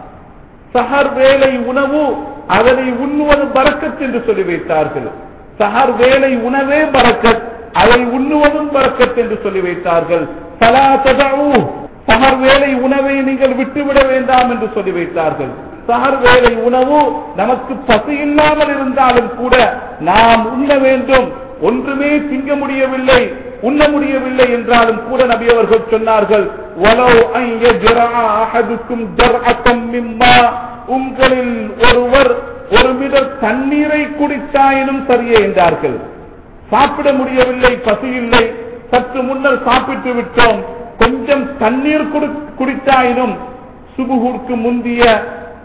சஹர் வேலை உணவு அதனை உண்ணுவது பறக்கத் என்று சொல்லி வைத்தார்கள் சஹர் வேலை உணவே பறக்கத் அதை உண்ணுவதும் பறக்கத் என்று சொல்லி வைத்தார்கள் சலா ததஊ சஹர் வேலை உணவை நீங்கள் விட்டுவிட வேண்டாம் என்று சொல்லி வைத்தார்கள் சஹர் வேலை உணவு நமக்கு பசி இல்லாமல் இருந்தாலும் கூட நாம் உண்ண வேண்டும் ஒன்றுமே திங்க முடியவில்லை உண்ண முடியவில்லை என்றாலும் கூட நபி அவர்கள் சொன்னார்கள் "வலவ் அன் யஜ்ரா அஹதுக்கும் ஜர்அத்தம் மிம்மா" உங்களில் ஒருவர் ஒரு மிடர் தண்ணீரை குடித்தாயினும் சரியே என்றார்கள் சாப்பிட முடியவில்லை பசி இல்லை சற்று முன்னர் சாப்பிட்டு விட்டோம் கொஞ்சம் தண்ணீர் குடி- குடித்தாயினும் சுபுகுக்கு முந்திய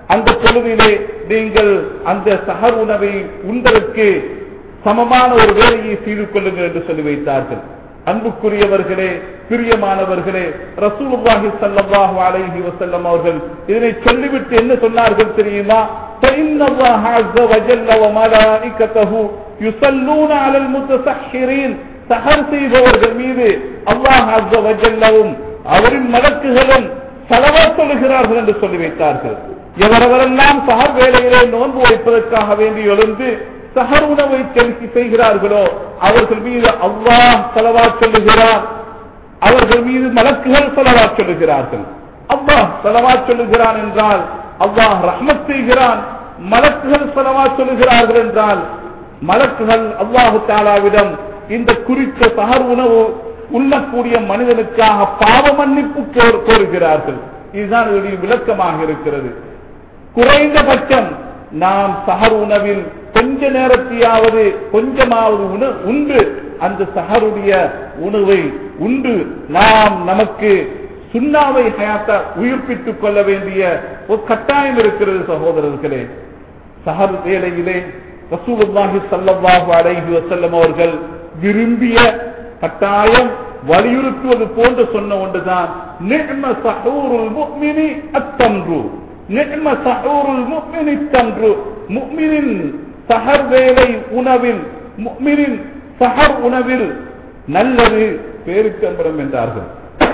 அந்த பொழுதிலே நீங்கள் அந்த சஹர் உணவை உண்பதற்கு சமமான ஒரு வேலையை செய்து கொள்ளுங்கள் என்று சொல்லி வைத்தார்கள் அன்புக்குரியவர்களே பிரியமானவர்களே ரசூலுல்லாஹி ஸல்லல்லாஹு அலைஹி வஸல்லம் அவர்கள் இதனை சொல்லிவிட்டு என்ன சொன்னார்கள் தெரியுமா فإن الله عز وجل وملائكته يصلون على المتسحرين சஹர் செய்பவர்கள் மீது அல்லாஹ் அஸ்ஸ வஜல்லவும் அவரின் மலக்குகளும் செலவா சொல்லுகிறார்கள் என்று சொல்லி வைத்தார்கள் எவரவரெல்லாம் சஹர் வேலையிலே நோன்பு வைப்பதற்காக வேண்டி எழுந்து சஹர் உணவை செலுத்தி செய்கிறார்களோ அவர்கள் மீது அல்லாஹ் செலவா சொல்லுகிறார் அவர்கள் மீது மலக்குகள் செலவா சொல்லுகிறார்கள் அல்லாஹ் செலவா சொல்லுகிறான் என்றால் அல்லாஹ் ரஹ்மத் செய்கிறான் மலக்குகள் செலவா சொல்லுகிறார்கள் என்றால் மலக்குகள் அல்லாஹு தாலாவிடம் இந்த குறித்த சகர் உணவு உண்ணக்கூடிய மனிதனுக்காக பாவ மன்னிப்பு கோர்- கோருகிறார்கள் இதுதான் இதனுடைய விளக்கமாக இருக்கிறது குறைந்தபட்சம் நாம் சஹர் உணவில் கொஞ்ச நேரத்தையாவது கொஞ்சமாவது உண- உண்டு அந்த சஹருடைய உணவை உண்டு நாம் நமக்கு சுண்ணாவை ஹயாத்தா உயிர்ப்பித்துக் கொள்ள வேண்டிய ஒரு கட்டாயம் இருக்கிறது சகோதரர்களே சஹர் வேளையிலே ரசூலுல்லாஹி ஸல்லல்லாஹு அலைஹி வஸல்லம் அவர்கள் விரும்பிய கட்டாயம் வலியுறுத்துவது போன்று சொன்ன ஒன்றுதான் நிஅம சஹூருல் முஃமினி அத்தம்ரு நிஅம சஹூருல் முஃமினி அத்தம்ரு முஃமினின் சஹர் வேளை உணவில் முஃமினின் சஹர் உணவில் நல்லது பேருக்கம்பரம் என்றார்கள்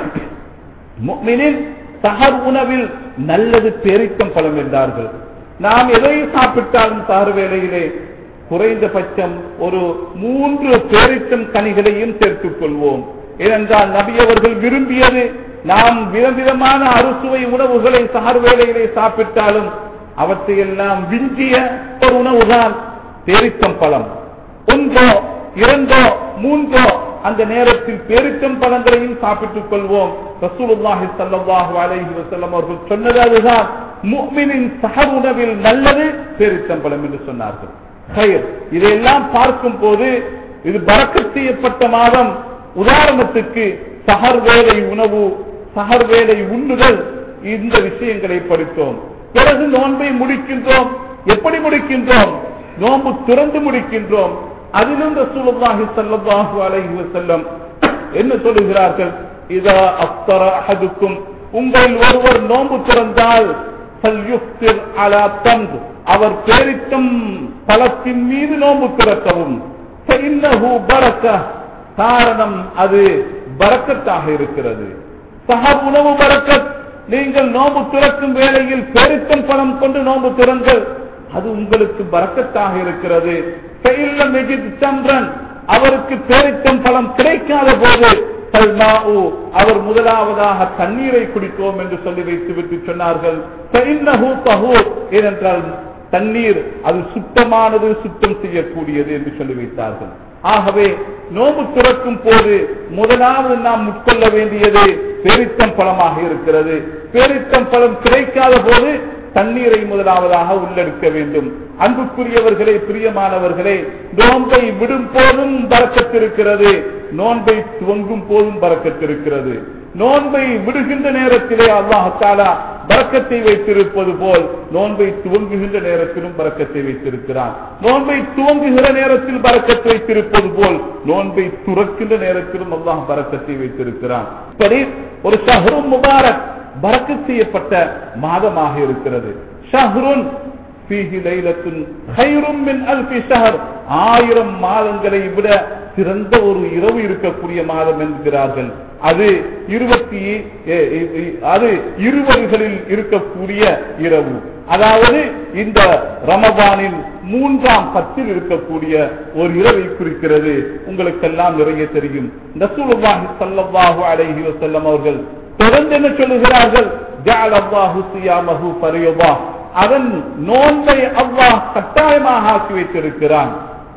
முஃமினின் சஹர் உணவில் நல்லது பேரிக்கம் பழம் என்றார்கள் நாம் எதை சாப்பிட்டாலும் சஹர் வேளையிலே குறைந்தபட்சம் ஒரு மூன்று பேரிச்சம் கனிகளையும் சேர்த்துக் கொள்வோம் ஏனென்றால் நபி அவர்கள் விரும்பியது நாம் விதவிதமான அறுசுவை உணவுகளை சஹர் வேளையிலே சாப்பிட்டாலும் அவற்றையெல்லாம் விஞ்சிய ஒரு உணவுதான் பேரிச்சம் பழம் ஒன்றோ இரண்டோ மூன்றோ அந்த நேரத்தில் பேரிச்சம் பழங்களையும் சாப்பிட்டுக் கொள்வோம் ரசூலுல்லாஹி ஸல்லல்லாஹு அலைஹி வஸல்லம் அவர்கள் சொன்னது அதுதான் முஃமினின் சஹர் உணவில் நல்லது பேரிச்சம் பழம் என்று சொன்னார்கள் ஹைர் இதையெல்லாம் பார்க்கும் போது இது பறக்கத் செய்யப்பட்ட மாதம் உதாரணத்துக்கு சஹர் வேலை உணவு சஹர் வேலை உண்ணுதல் இந்த விஷயங்களை படித்தோம் பிறகு நோன்பை முடிக்கின்றோம் எப்படி முடிக்கின்றோம் நோன்பு திறந்து முடிக்கின்றோம் அதிலும் ரசூலுல்லாஹி ஸல்லல்லாஹு அலைஹி வஸல்லம் என்ன சொல்லுகிறார்கள் இதா அஃப்தர அஹதுக்கும் உங்களில் ஒருவர் நோன்பு திறந்தால் ஃபல்யுஃப்திர் அலா தம்ர் அவர் பேரித்தம் பழத்தின் மீது நோன்பு திறக்கவும் ஃபஇன்னஹு பரக்கah காரணம் அது பரக்கத்தாக இருக்கிறது சஹர் உணவு பரக்கத் நீங்கள் நோன்பு திறக்கும் வேளையில் பேரித்தம் பழம் கொண்டு நோன்பு திறங்கள் அது உங்களுக்கு பரக்கத்தாக இருக்கிறது ஃபஇல்லம் யஜித் சந்திரன் அவருக்கு பேரித்தம் பழம் கிடைக்காத போது ஃபல்மாஉ, அவர் முதலாவதாக தண்ணீரை குடித்தோம் என்று சொல்லி வைத்துவிட்டு சொன்னார்கள் ஃபஇன்னஹு தஹூர். ஏனென்றால் தண்ணீர் அது சுத்தமானது சுத்தம் செய்யக்கூடியது என்று சொல்லி வைத்தார்கள் ஆகவே நோம்பு துறக்கும் போது முதலாவது நாம் உட்கொள்ள வேண்டியது பேரித்தம் பழமாக இருக்கிறது பேரித்தம் பழம் கிடைக்காத போது தண்ணீரை முதலாவதாக உள்ளெடுக்க வேண்டும் அன்புக்குரியவர்களே பிரியமானவர்களே நோன்பை விடும் போதும் பறக்கத்திருக்கிறது நோன்பை துவங்கும் போதும் பறக்கத்திருக்கிறது நோன்பை விடுகின்ற நேரத்திலே அல்லாஹாலா பறக்கத்தை வைத்திருப்பது போல் நோன்பை துவங்குகின்ற நேரத்திலும் பறக்கத்தை வைத்திருக்கிறான் நோன்பை துவங்குகிற நேரத்தில் பறக்கத்தை வைத்திருப்பது போல் நோன்பை துறக்கின்ற நேரத்திலும் அல்லாஹ் பறக்கத்தை வைத்திருக்கிறான் இப்படி ஒரு ஷஹரும் முபாரக் பறக்கத் செய்யப்பட்ட மாதமாக இருக்கிறது ஷஹ்ருன் ஃபீஹி லைலத்துன் கைரும் மின் அல்ஃபி ஷஹர் ஆயிரம் மாதங்களை விட சிறந்த ஒரு இரவு இருக்கக்கூடிய மாதம் என்கிறார்கள் அது இருபத்தி எ- எ- எ- அது இருவர்களில் இருக்கக்கூடிய இரவு அதாவது இந்த ரமபானின் மூன்றாம் பத்தில் இருக்கக்கூடிய ஒரு இரவை குறிக்கிறது உங்களுக்கெல்லாம் நிறைய தெரியும் நசூலுல்லாஹி ஸல்லல்லாஹு அலைஹி வஸல்லம் அவர்கள் தொடர்ந்து என்ன சொல்லுகிறார்கள் ஜஅல அல்லாஹு ஸியாமஹு ஃபரியதா அவன் நோன்பை அல்லாஹ் கட்டாயமாக ஆக்கி வைத்திருக்கிறான்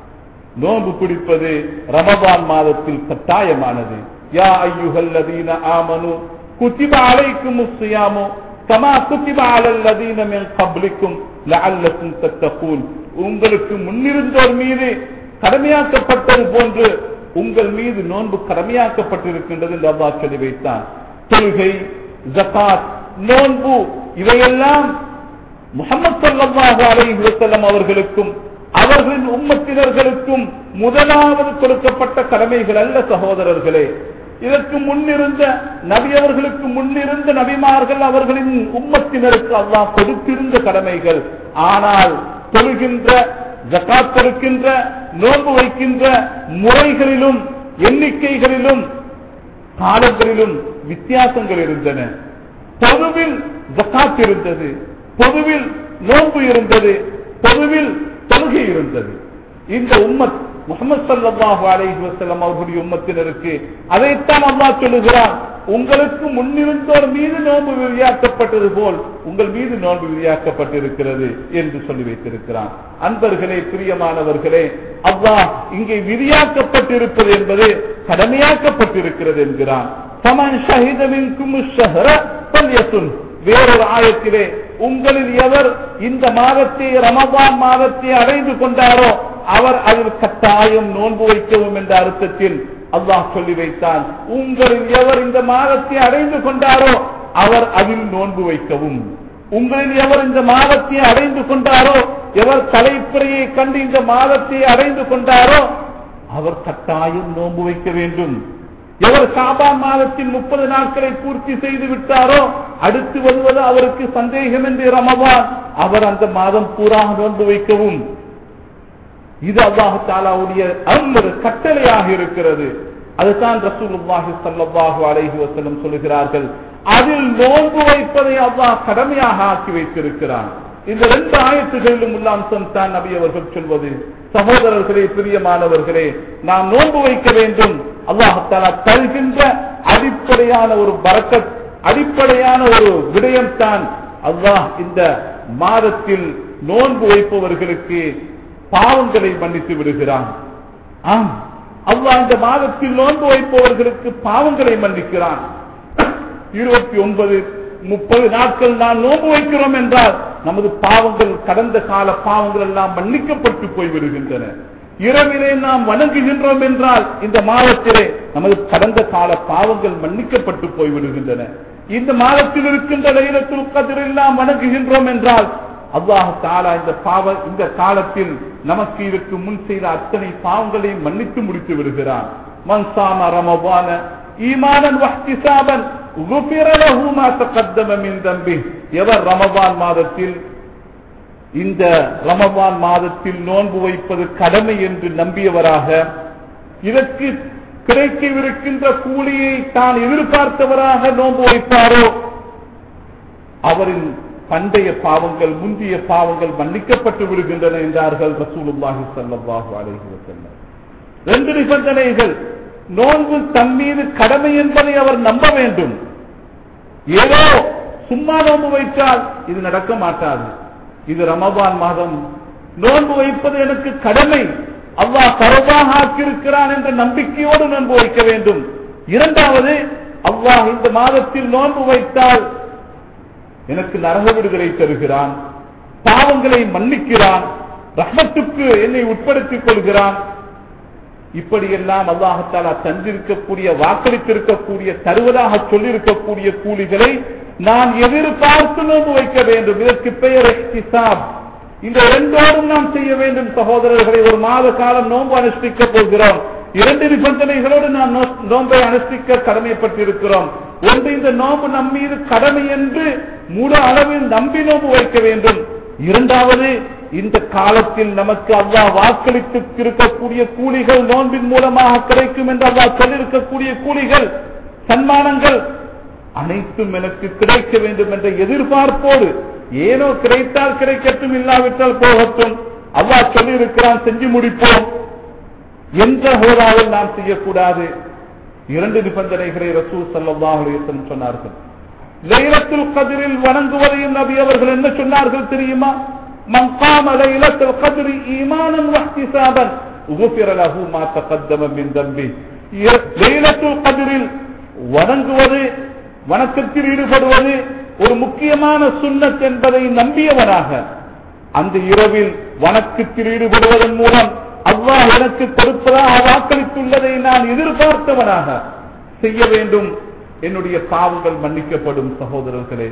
நோன்பு பிடிப்பது ரமபான் மாதத்தில் கட்டாயமானது யா ஐயுஹல்லதீன ஆமனு குத்திப அலைக்கும் சியாமு கமா குத்திப அலல்லதீன மின் கப்லிக்கும் லஅல்லக்கும் தத்தகூன் உங்களுக்கு முன்னிருந்தோர் மீது கடமையாக்கப்பட்டது போன்று உங்கள் மீது நோன்பு கடமையாக்கப்பட்டிருக்கின்றது என்று அல்லாஹ் சொல்லி வைத்தான் தொழுகை ஜகாத் நோன்பு இவையெல்லாம் முகமது சல்லாஹு அலைஹி வஸல்லம் அவர்களுக்கும் அவர்களின் உம்மத்தினர்களுக்கும் முதலாவது கொடுக்கப்பட்ட கடமைகள் அல்ல சகோதரர்களே இதற்கு முன்னிருந்த நபி அவர்களுக்கு முன்னிருந்த நபிமார்கள் அவர்களின் உம்மத்தினருக்கு அல்லாஹ் கொடுத்திருந்த கடமைகள் ஆனால் தொழுகின்ற ஜக்காத் கொடுக்கின்ற நோன்பு வைக்கின்ற முறைகளிலும் எண்ணிக்கைகளிலும் காலங்களிலும் வித்தியாசங்கள் இருந்தன பொதுவில் ஜக்காத் இருந்தது பொதுவில் நோன்பு இருந்தது பொதுவில் தொழுகை இருந்தது இந்த உம்மத் முகமது சல்லாஹு அலைஹி வஸல்லம் அவர்களுடைய உம்மத்தினருக்கு அதைத்தான் அல்லாஹ் சொல்லுகிறான் உங்களுக்கு முன்னிருந்தோர் மீது நோன்பு விரியாக்கப்பட்டது போல் உங்கள் மீது நோன்பு விரியாக்கப்பட்டிருக்கிறது என்று சொல்லி வைத்திருக்கிறான் அன்பர்களே பிரியமானவர்களே அல்லாஹ் இங்கே விரியாக்கப்பட்டிருப்பது என்பது கடமையாக்கப்பட்டிருக்கிறது என்கிறான் சமன் ஷஹிதமின்கும் ஷஹர பல்யசுன் வேறொரு ஆயத்திலே உங்களில் எவர் இந்த மாதத்தை ரமபான் மாதத்தை அடைந்து கொண்டாரோ அவர் அதில் கட்டாயம் நோன்பு வைக்கவும் என்ற அர்த்தத்தில் அல்லாஹ் சொல்லி வைத்தான் உங்களில் எவர் இந்த மாதத்தை அடைந்து கொண்டாரோ அவர் அதில் நோன்பு வைக்கவும் உங்களில் எவர் இந்த மாதத்தை அடைந்து கொண்டாரோ எவர் தலைப்புறையை கண்டு இந்த மாதத்தை அடைந்து கொண்டாரோ அவர் கட்டாயம் நோன்பு வைக்க வேண்டும் எவர் சாபான் மாதத்தின் முப்பது நாட்களை பூர்த்தி செய்து விட்டாரோ அடுத்து வருவது அவருக்கு சந்தேகம் என்று ரமவான் அவர் அந்த மாதம் பூரா நோன்பு வைக்கவும் இது அல்லாஹு தாலாவுடைய அருள் கட்டளையாக இருக்கிறது அதுதான் ரசூலுல்லாஹி ஸல்லல்லாஹு அலைஹி வஸல்லம் சொல்லுகிறார்கள் அதில் நோன்பு வைப்பதை அல்லாஹ் கடமையாக ஆக்கி வைத்திருக்கிறான் இந்த ரெண்டு ஆயத்துகளிலும் உள்ள அம்சம் தான் நபி அவர்கள் சொல்வது சகோதரர்களே பிரியமானவர்களே நாம் நோன்பு வைக்க வேண்டும் அல்லாஹாலா தருகின்ற அடிப்படையான ஒரு பறக்கத் அடிப்படையான ஒரு விடயம் தான் அல்லாஹ் இந்த மாதத்தில் நோன்பு வைப்பவர்களுக்கு பாவங்களை மன்னித்து விடுகிறான் ஆம் அல்லாஹ் இந்த மாதத்தில் நோன்பு வைப்பவர்களுக்கு பாவங்களை மன்னிக்கிறான் இருபத்தி ஒன்பது முப்பது நாட்கள் நாம் நோன்பு வைக்கிறோம் என்றால் நமது பாவங்கள் கடந்த கால பாவங்கள் எல்லாம் மன்னிக்கப்பட்டு போய்விடுகின்றன இரவிலே நாம் வணங்குகின்றோம் என்றால் இந்த மாதத்திலே நமது கடந்த கால பாவங்கள் மன்னிக்கப்பட்டு போய்விடுகின்றன இந்த மாதத்தில் இருக்கின்ற லைலத்துல் கதிரில் நாம் வணங்குகின்றோம் என்றால் அல்லாஹ் தாலா இந்த பாவ இந்த காலத்தில் நமக்கு இதற்கு முன் செய்த அத்தனை பாவங்களையும் மன்னித்து முடித்து விடுகிறான் மன்சாம ரமபான ஈமானன் வஹ்திசாபன் غفر له ما تقدم من ذنبه எவர் ரமபான் மாதத்தில் இந்த ரமபான் மாதத்தில் நோன்பு வைப்பது கடமை என்று நம்பியவராக இதற்கு கிடைக்கவிருக்கின்ற கூலியை தான் எதிர்பார்த்தவராக நோன்பு வைப்பாரோ அவரின் பண்டைய பாவங்கள் முந்திய பாவங்கள் மன்னிக்கப்பட்டு விடுகின்றன என்றார்கள் ரசூலுல்லாஹி ஸல்லல்லாஹு அலைஹி வஸல்லம் ரெண்டு நிபந்தனைகள் நோன்பு தன் மீது கடமை என்பதை அவர் நம்ப வேண்டும் ஏதோ சும்மா நோன்பு வைத்தால் இது நடக்க மாட்டாது இது ரமபான் மாதம் நோன்பு வைப்பது எனக்கு கடமை அல்லாஹ் பரவாக ஆக்கியிருக்கிறான் என்ற நம்பிக்கையோடு நோன்பு வைக்க வேண்டும் இரண்டாவது அல்லாஹ் இந்த மாதத்தில் நோன்பு வைத்தால் எனக்கு நரக விடுதலை தருகிறான் பாவங்களை மன்னிக்கிறான் ரஹ்மத்துக்கு என்னை உட்படுத்திக் கொள்கிறான் இப்படியெல்லாம் அல்லாஹத்தாலா தந்திருக்கக்கூடிய வாக்களித்திருக்கக்கூடிய தருவதாக சொல்லியிருக்கக்கூடிய கூலிகளை நான் எதிர்பார்த்து நோன்பு வைக்க வேண்டும் இதற்கு பெயர் இஹ்திசாப் இந்த இரண்டோடும் நாம் செய்ய வேண்டும் சகோதரர்களை ஒரு மாத காலம் நோன்பு அனுஷ்டிக்க போகிறோம் இரண்டு நிபந்தனைகளோடு நாம் நோ- நோன்பை அனுஷ்டிக்க கடமைப்பட்டிருக்கிறோம் ஒன்று இந்த நோன்பு நம் மீது கடமை என்று முழு அளவில் நம்பி நோன்பு வைக்க வேண்டும் இரண்டாவது இந்த காலத்தில் நமக்கு அல்லாஹ் வாக்களித்து இருக்கக்கூடிய கூலிகள் நோன்பின் மூலமாக கிடைக்கும் என்று அல்லாஹ் சொல்லியிருக்கக்கூடிய கூலிகள் சன்மானங்கள் அனைத்தும் எனக்கு கிடைக்க வேண்டும் என்ற எதிர்பார்ப்போடு ஏனோ கிடைத்தால் கிடைக்கட்டும் இல்லாவிட்டால் போகட்டும் அல்லாஹ் சொல்லியிருக்கிறான் செஞ்சு முடிப்போம் என்ற ஹோதாவில் நாம் செய்யக்கூடாது இரண்டு நிபந்தனைகளை ரசூல் ஸல்லல்லாஹு அலைஹி வஸல்லம் சொன்னார்கள் லைலத்துல் கதிரில் வணங்குவதையும் நபி அவர்கள் என்ன சொன்னார்கள் தெரியுமா மன் قام ليلة القدر ايمانا واحتسابا غفر له ما تقدم من ذنبه லைலத்துல் கதிரில் வணங்குவது வணக்கத்தில் ஈடுபடுவது ஒரு முக்கியமான சுன்னத் என்பதை நம்பியவனாக அந்த இரவில் வணக்கத்தில் ஈடுபடுவதன் மூலம் அல்லாஹ் எனக்கு கொடுப்பதாக வாக்களித்துள்ளதை நான் எதிர்பார்த்தவனாக செய்ய வேண்டும் என்னுடைய பாவங்கள் மன்னிக்கப்படும் சகோதரர்களே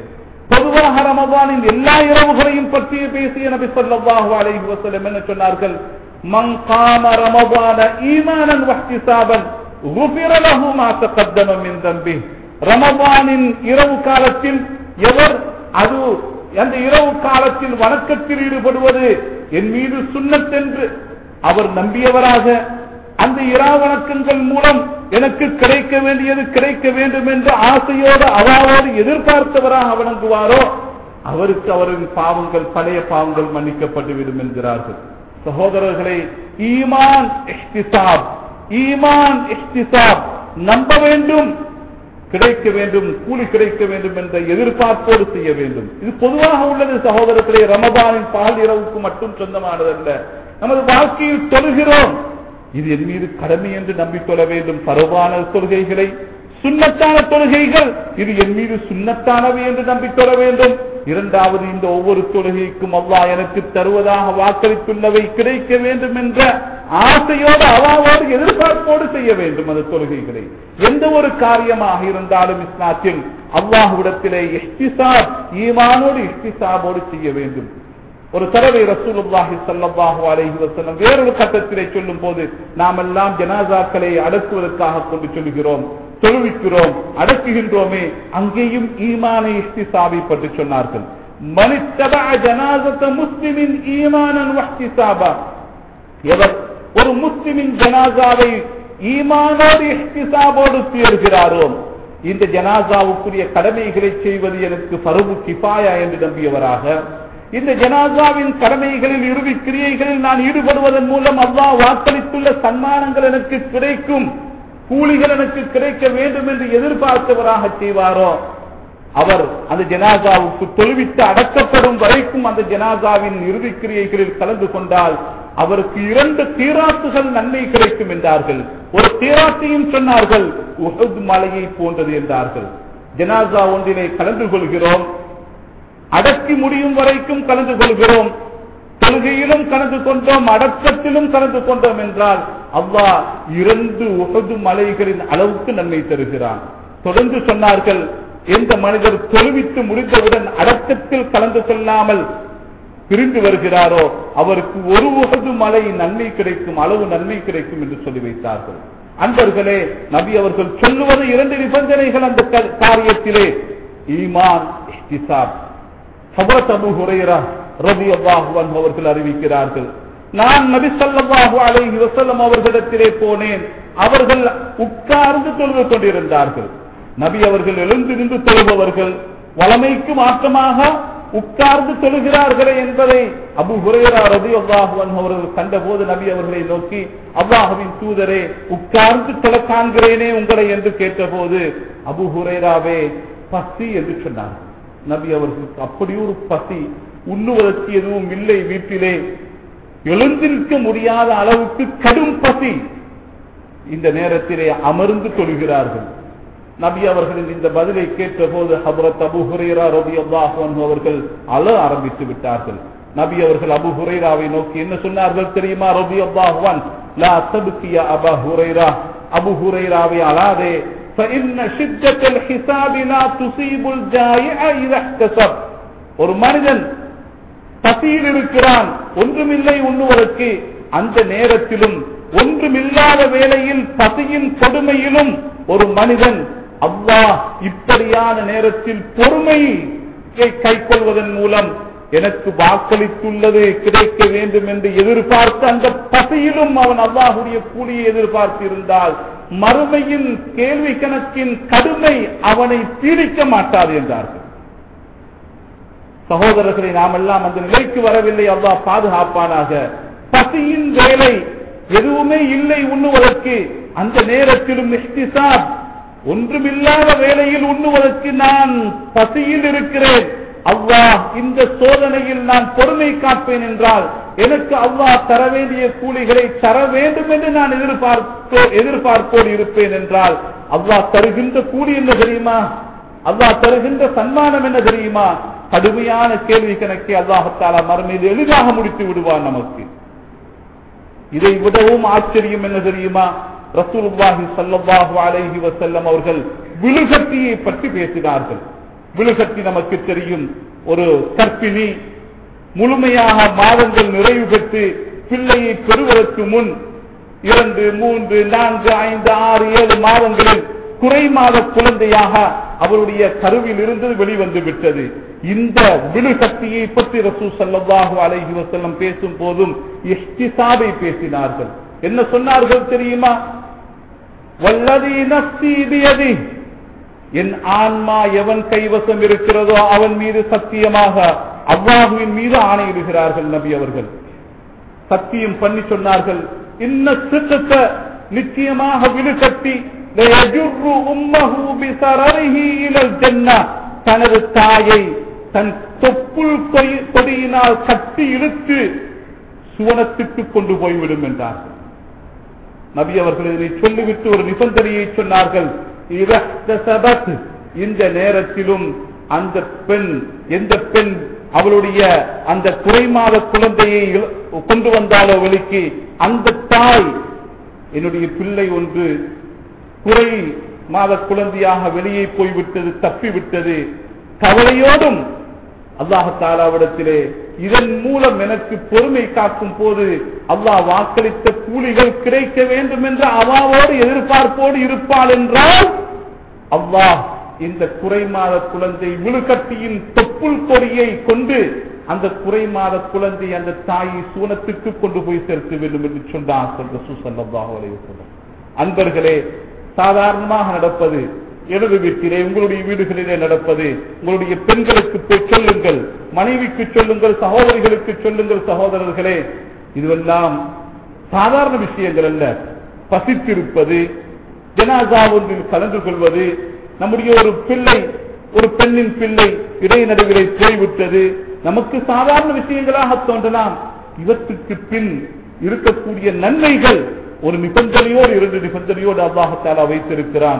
பொதுவாக ரமதானின் எல்லா இரவுகளையும் பற்றி பேசிய நபி ஸல்லல்லாஹு அலைஹி வஸல்லம் என்ன சொன்னார்கள் மன் காம ரமதான ஈமானன் வஹ்திசாபன் غفر له ما تقدم من ذنبه ரமதானின் இரவு காலத்தில் எவர் அது அந்த இரவு காலத்தில் வணக்கத்தில் ஈடுபடுவது என் மீது சுண்ணத்தென்று அவர் நம்பியவராக அந்த இரா வணக்கங்கள் மூலம் எனக்கு கிடைக்க வேண்டியது கிடைக்க வேண்டும் என்ற ஆசையோடு அவாவோடு எதிர்பார்த்தவராக வணங்குவாரோ அவருக்கு அவரின் பாவங்கள் பழைய பாவங்கள் மன்னிக்கப்பட்டுவிடும் என்கிறார்கள் சகோதரர்களை ஈமான் இஹ்திசாப் ஈமான் இஹ்திசாப் நம்ப வேண்டும் கிடைக்க வேண்டும் கூலி கிடைக்க வேண்டும் என்ற எதிர்பார்ப்போடு செய்ய வேண்டும் இது பொதுவாக உள்ளது சகோதரர்களே ரமபானின் பால் இரவுக்கு மட்டும் சொந்தமானதல்ல நமது வாழ்க்கையில் தொழுகிறோம் இது என் மீது கடமை என்று நம்பி தொழ வேண்டும் பரவான தொழுகைகளை சுண்ணத்தான தொழுகைகள் இது என் மீது சுண்ணத்தானவை என்று நம்பி தொழ வேண்டும் இரண்டாவது இந்த ஒவ்வொரு தொழுகைக்கும் அவ்வா எனக்கு தருவதாக வாக்களித்துள்ளவை கிடைக்க வேண்டும் என்ற ஆசையோடு அவாவோடு எதிர்பார்ப்போடு செய்ய வேண்டும் அந்த தொழுகைகளை எந்த ஒரு காரியமாக இருந்தாலும் இஸ்லாத்தில் அல்லாஹுவிடத்திலே இஹ்திசாப் ஈமானோடு இஹ்திசாபோடு செய்ய வேண்டும் ஒரு தடவை ரசூலுல்லாஹி ஸல்லல்லாஹு அலைஹி வஸல்லம் வேறொரு கட்டத்திலே சொல்லும் போது நாம் எல்லாம் ஜனாசாக்களை அடக்குவதற்காக கொண்டு சொல்லுகிறோம் தொழுவிக்கிறோம் அடக்குகின்றோமே அங்கேயும் ஈமானை இஸ்திசாபி பற்றி சொன்னார்கள் மனித்தபா ஜனாசத்த முஸ்லிமின் ஈமானன் வஹ்திசாபா எவர் ஒரு முஸ்லிமின் ஜனாசாவை ஈமானோடு இஹ்திசாபோடு தேர்கிறாரோ இந்த ஜனாசாவுக்குரிய கடமைகளை செய்வது எனக்கு பருவு கிஃபாயா என்று நம்பியவராக இந்த ஜனாசாவின் கடமைகளில் இறுதி கிரியைகளில் நான் ஈடுபடுவதன் மூலம் அல்லாஹ் வாக்களித்துள்ள சன்மானங்கள் எனக்கு கிடைக்கும் கூலிகள் எனக்கு கிடைக்க வேண்டும் என்று எதிர்பார்த்தவராக செய்வாரோ அவர் அந்த ஜனாசாவுக்கு தொழுவித்து அடக்கப்படும் வரைக்கும் அந்த ஜனாசாவின் இறுதி கிரியைகளில் கலந்து கொண்டால் அவருக்கு இரண்டு தீராத்துகள் நன்மை கிடைக்கும் என்றார்கள் ஒரு தீராத்தையும் சொன்னார்கள் உஹது மலையை போன்றது என்றார்கள் ஜனாசா ஒன்றினை கலந்து கொள்கிறோம் அடக்கி முடியும் வரைக்கும் கலந்து கொள்கிறோம் தொழுகையிலும் கலந்து கொண்டோம் அடக்கத்திலும் கலந்து கொண்டோம் என்றால் அல்லாஹ் இரண்டு உகது மலைகளின் அளவுக்கு நன்மை தருகிறான் தொடர்ந்து சொன்னார்கள் எந்த மனிதர் தொழுவித்து முடிந்தவுடன் அடக்கத்தில் கலந்து கொள்ளாமல் பிரிந்து வருகிறாரோ அவருக்கு ஒரு உகது மலை நன்மை கிடைக்கும் அளவு நன்மை கிடைக்கும் என்று சொல்லி வைத்தார்கள் அன்பர்களே நபி அவர்கள் சொல்லுவது இரண்டு நிபந்தனைகள் அந்த க- காரியத்திலே ஈமான் இஹ்திசாப் ஹபரத் அபு ஹுரைரா ரலியல்லாஹு அன்ஹு அவர்கள் அறிவிக்கிறார்கள் நான் நபி ஸல்லல்லாஹு அலைஹி வஸல்லம் அவர்களிடத்திலே போனேன் அவர்கள் உட்கார்ந்து தொழுது கொண்டிருந்தார்கள் நபி அவர்கள் எழுந்திருந்து தொழுபவர்கள் வளமைக்கு மாற்றமாக உட்கார்ந்து தொழுகிறார்களே என்பதை அபு ஹுரைரா ரலியல்லாஹு அன்ஹு அவர்கள் கண்டபோது நபி அவர்களை நோக்கி அல்லாஹ்வின் தூதரே உட்கார்ந்து தொழ காண்கிறேனே உங்களை என்று கேட்டபோது அபு ஹுரைராவே பசி என்று சொன்னார் நபி அவர்களுக்கு அப்படி ஒரு பசி உண்ணுவதற்கு எதுவும் இல்லை வீட்டிலே எழுந்திருக்க முடியாத அளவுக்கு கடும் பசி இந்த நேரத்திலே அமர்ந்து தொழுகிறார்கள் நபி அவர்களின் இந்த பதிலை கேட்டபோது ஹபரத் அபு ஹுரைரா ரலியல்லாஹு அன்ஹு அவர்கள் அழ ஆரம்பித்து விட்டார்கள் நபி அவர்கள் அபு ஹுரைராவை நோக்கி என்ன சொன்னார்கள் தெரியுமா ரலியல்லாஹு அன் லா தப்கிய அபா ஹுரைரா அபு ஹுரைராவை அழாதே فإن شدة الحساب لا تصيب الجائع إذا احتسب ஒரு மனிதன் பசியில் இருக்கிறான் ஒன்றுமில்லை உண்ணுவதற்கு அந்த நேரத்திலும் ஒன்றுமில்லாத வேளையில் பசியின் கொடுமையிலும் ஒரு மனிதன் அல்லாஹ் இப்படியான நேரத்தில் பொறுமையை கைக்கொள்வதன் மூலம் எனக்கு வாக்களித்துள்ளது கிடைக்க வேண்டும் என்று எதிர்பார்த்து அந்த பசியிலும் அவன் அல்லாஹுடைய கூலியை எதிர்பார்த்து இருந்தால் மறுமையின் கேள்வி கணக்கின் கடுமை அவனை பீடிக்க மாட்டாது என்றார்கள் சகோதரர்களை நாம் எல்லாம் அந்த நிலைக்கு வரவில்லை அல்லாஹ் பாதுகாப்பானாக பசியின் வேலை எதுவுமே இல்லை உண்ணுவதற்கு அந்த நேரத்திலும் இஹ்திசாப் ஒன்றுமில்லாத வேளையில் உண்ணுவதற்கு நான் பசியில் இருக்கிறேன் அல்லாஹ் இந்த சோதனையில் நான் பொறுமை காப்பேன் என்றால் எனக்கு அல்லாஹ் தர வேண்டிய கூலிகளை தர வேண்டும் என்று நான் எதிர்பார்ப்போ எதிர்பார்ப்போடு இருப்பேன் என்றால் அல்லாஹ் தருகின்ற கூலி என்ன தெரியுமா அல்லாஹ் தருகின்ற சன்மானம் என்ன தெரியுமா கடுமையான கேள்வி கணக்கை அல்லாஹத்தாலா மறுமையில் எளிதாக முடித்து விடுவான் நமக்கு இதை விடவும் ஆச்சரியம் என்ன தெரியுமா ரசூலுல்லாஹி ஸல்லல்லாஹு அலைஹி வஸல்லம் அவர்கள் விழுகத்தியை பற்றி பேசினார்கள் விழுகத்தி நமக்கு தெரியும் ஒரு கற்பிணி முழுமையாக மாதங்கள் நிறைவு பெற்று பிள்ளையை பெறுவதற்கு முன் இரண்டு மூன்று நான்கு ஐந்து ஆறு ஏழு மாதங்களில் குறை மாத குழந்தையாக அவருடைய கருவில் இருந்து வெளிவந்து விட்டது இந்த விழுகத்தியை பற்றி ரசூ சல்லாஹூ அலைஹி வசல்லம் பேசும் போதும் இஷ்டிசாபை பேசினார்கள் என்ன சொன்னார்கள் தெரியுமா வல்லதி நப்சி பியதி என் ஆன்மா எவன் கைவசம் இருக்கிறதோ அவன் மீது சத்தியமாக அவ்வாஹுவின் மீது ஆணையிடுகிறார்கள் நபி அவர்கள் சத்தியம் பண்ணி சொன்னார்கள் இன்ன சித்தத்த நிச்சயமாக விழுகட்டி தனது தாயை தன் தொப்புள் கொடியினால் கட்டி இழுத்து சுவனத்துக்கு கொண்டு போய்விடும் என்றார்கள் நபி அவர்கள் இதனை சொல்லிவிட்டு ஒரு நிபந்தனையை சொன்னார்கள் இந்த நேரத்திலும் அந்த பெண் எந்த பெண் அவளுடைய அந்த குறைமாத குழந்தையை கொண்டு வந்தாலோ வெளிக்கு அந்த தாய் என்னுடைய பிள்ளை ஒன்று குறை மாத குழந்தையாக வெளியே போய்விட்டது தப்பிவிட்டது கவலையோடும் அல்லாஹாலாவிடத்திலே இதன் மூலம் எனக்கு பொறுமை காக்கும் போது அல்லாஹ் வாக்களித்த கூலிகள் கிடைக்க வேண்டும் என்ற அவாவோடு எதிர்பார்ப்போடு இருப்பாள் என்றால் அல்லாஹ் இந்த குறை மாத குழந்தை விழுகட்டியின் தொப்புள் கொடியை கொண்டு அந்த குறை மாத குழந்தை அந்த தாயை சூனத்துக்கு கொண்டு போய் சேர்க்க வேண்டும் என்று சொன்னார் அன்பர்களே சாதாரணமாக நடப்பது எனது வீட்டிலே உங்களுடைய வீடுகளிலே நடப்பது உங்களுடைய பெண்களுக்கு போய் சொல்லுங்கள் மனைவிக்கு சொல்லுங்கள் சகோதரிகளுக்கு சொல்லுங்கள் சகோதரர்களே இதுவெல்லாம் சாதாரண விஷயங்கள் அல்ல பசித்திருப்பது ஜனாசா ஒன்றில் கலந்து கொள்வது நம்முடைய ஒரு பிள்ளை ஒரு பெண்ணின் பிள்ளை இடைநடுவிலே போய்விட்டது நமக்கு சாதாரண விஷயங்களாக தோன்றலாம் இவற்றுக்கு பின் இருக்கக்கூடிய நன்மைகள் ஒரு நிபந்தனையோடு இரண்டு நிபந்தனையோடு அல்லாஹாலா வைத்திருக்கிறான்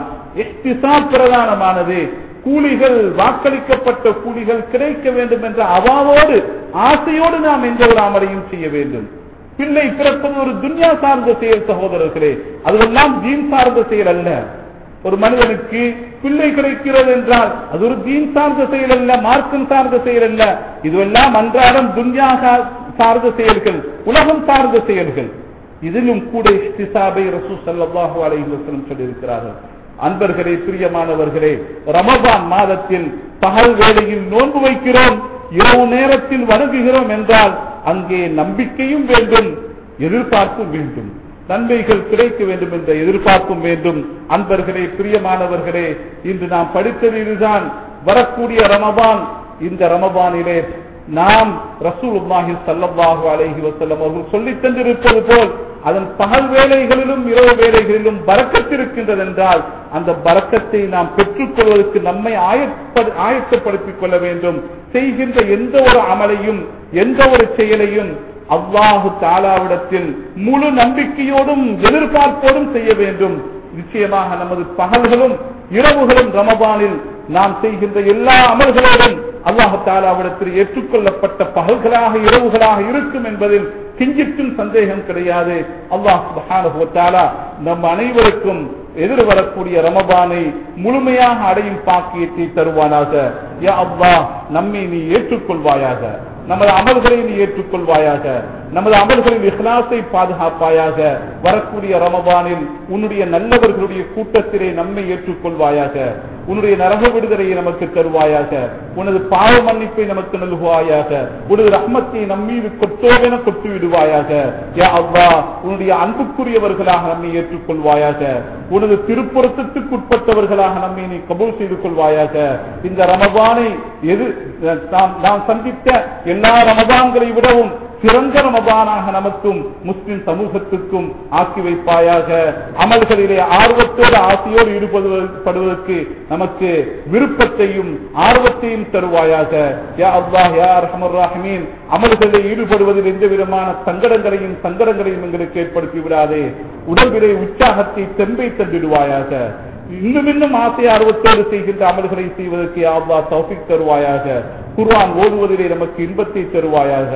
பிரதானமானது கூலிகள் வாக்களிக்கப்பட்ட கூலிகள் கிடைக்க வேண்டும் என்ற அவாவோடு ஆசையோடு நாம் எந்த ஒரு அமலையும் செய்ய வேண்டும் பிள்ளை பிறப்பது ஒரு துன்யா சார்ந்த செயல் சகோதரர்களே அதுவெல்லாம் தீன் சார்ந்த செயல் அல்ல ஒரு மனிதனுக்கு பிள்ளை கிடைக்கிறது என்றால் அது ஒரு தீன் சார்ந்த செயல் அல்ல மார்க்கம் சார்ந்த செயல் அல்ல இதுவெல்லாம் அன்றாடம் துன்யா சார்ந்த செயல்கள் உலகம் சார்ந்த செயல்கள் இதிலும் கூட இஷ்டிசாபை ரசூ சல்லாஹூ அலைஹி வஸல்லம் சொல்லியிருக்கிறார்கள் அன்பர்களே பிரியமானவர்களே ரமபான் மாதத்தில் பகல் வேளையில் நோன்பு வைக்கிறோம் இரவு நேரத்தில் வணங்குகிறோம் என்றால் அங்கே நம்பிக்கையும் வேண்டும் எதிர்பார்ப்பும் வேண்டும் நன்மைகள் கிடைக்க வேண்டும் என்ற எதிர்பார்ப்பும் வேண்டும் அன்பர்களே பிரியமானவர்களே இன்று நாம் படித்தது இதுதான் வரக்கூடிய ரமபான் இந்த ரமபானிலே நாம் ரசூலுல்லாஹி ஸல்லல்லாஹு அலைஹி வஸல்லம் அவர்கள் சொல்லித் தந்திருப்பது போல் அதன் பகல் வேலைகளிலும் இரவு வேலைகளிலும் பறக்கத்திருக்கின்றது என்றால் அந்த பறக்கத்தை நாம் பெற்றுக்கொள்வதற்கு நம்மை ஆயப்ப- ஆயத்தப்படுத்திக் கொள்ள வேண்டும் செய்கின்ற எந்த ஒரு அமலையும் எந்த ஒரு செயலையும் அல்லாஹு தாலாவிடத்தில் முழு நம்பிக்கையோடும் எதிர்பார்ப்போடும் செய்ய வேண்டும் நிச்சயமாக நமது பகல்களும் இரவுகளும் ரமபானில் நாம் செய்கின்ற எல்லா அமல்களோடும் அல்லாஹு தாலாவிடத்தில் ஏற்றுக்கொள்ளப்பட்ட பகல்களாக இரவுகளாக இருக்கும் என்பதில் கிஞ்சிற்றும் சந்தேகம் கிடையாது அல்லாஹ் சுப்ஹானஹு வ தஆலா நம் அனைவருக்கும் எதிர்வரக்கூடிய ரமபானை முழுமையாக அடையும் பாக்கியத்தை தருவானாக யா அல்லாஹ் நம்மை நீ ஏற்றுக்கொள்வாயாக நமது அமல்களை நீ ஏற்றுக்கொள்வாயாக நமது அமல்களில் இஹ்லாஸை பாதுகாப்பாயாக வரக்கூடிய ரமபானில் உன்னுடைய நல்லவர்களுடைய கூட்டத்திலே நம்மை ஏற்றுக்கொள்வாயாக உன்னுடைய நரக விடுதலையை நமக்கு தருவாயாக உனது பாவ மன்னிப்பை நமக்கு நல்குவாயாக உனது ரஹ்மத்தை நம்மீது கொட்டோவென கொட்டு விடுவாயாக யா அவ்வா உன்னுடைய அன்புக்குரியவர்களாக நம்மை ஏற்றுக்கொள்வாயாக உனது திருப்புறத்துக்குட்பட்டவர்களாக நம்மை நீ கபூல் செய்து கொள்வாயாக இந்த ரமபானை எது நாம் நாம் சந்தித்த எல்லா ரமபான்களை விடவும் சிறந்த ரமபானாக நமக்கும் முஸ்லிம் சமூகத்துக்கும் ஆக்கி வைப்பாயாக அமல்களிலே ஆர்வத்தோடு ஆசையோடு ஈடுபடுவதற்கு நமக்கு விருப்பத்தையும் ஆர்வத்தையும் தருவாயாக யா அல்லாஹ் யா ரஹமர் ராஹிமீன் அமல்களில் ஈடுபடுவதில் எந்த விதமான சங்கடங்களையும் சங்கடங்களையும் எங்களுக்கு ஏற்படுத்தி விடாதே உடம்பிலே உற்சாகத்தை தெம்பை தந்திடுவாயாக இன்னும் இன்னும் ஆசை ஆர்வத்தோடு செய்கின்ற அமல்களை செய்வதற்கு யா அல்லாஹ் தௌஃபிக் தருவாயாக குர்ஆன் ஓதுவதிலே நமக்கு இன்பத்தை தருவாயாக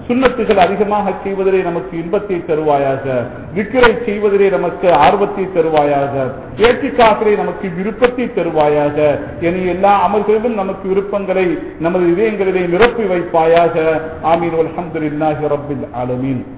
சுண்ணத்துகள் அதிகமாக செய்வதிலே நமக்கு இன்பத்தை தருவாயாக விக்கிரை செய்வதிலே நமக்கு ஆர்வத்தை தருவாயாக ஏற்றிக்காக்கிலே நமக்கு விருப்பத்தை தருவாயாக என எல்லா அமல்களிலும் நமக்கு விருப்பங்களை நமது இதயங்களிலே நிரப்பி வைப்பாயாக ஆமீன் அல்ஹம்துலில்லாஹி ரப்பில் ஆலமீன்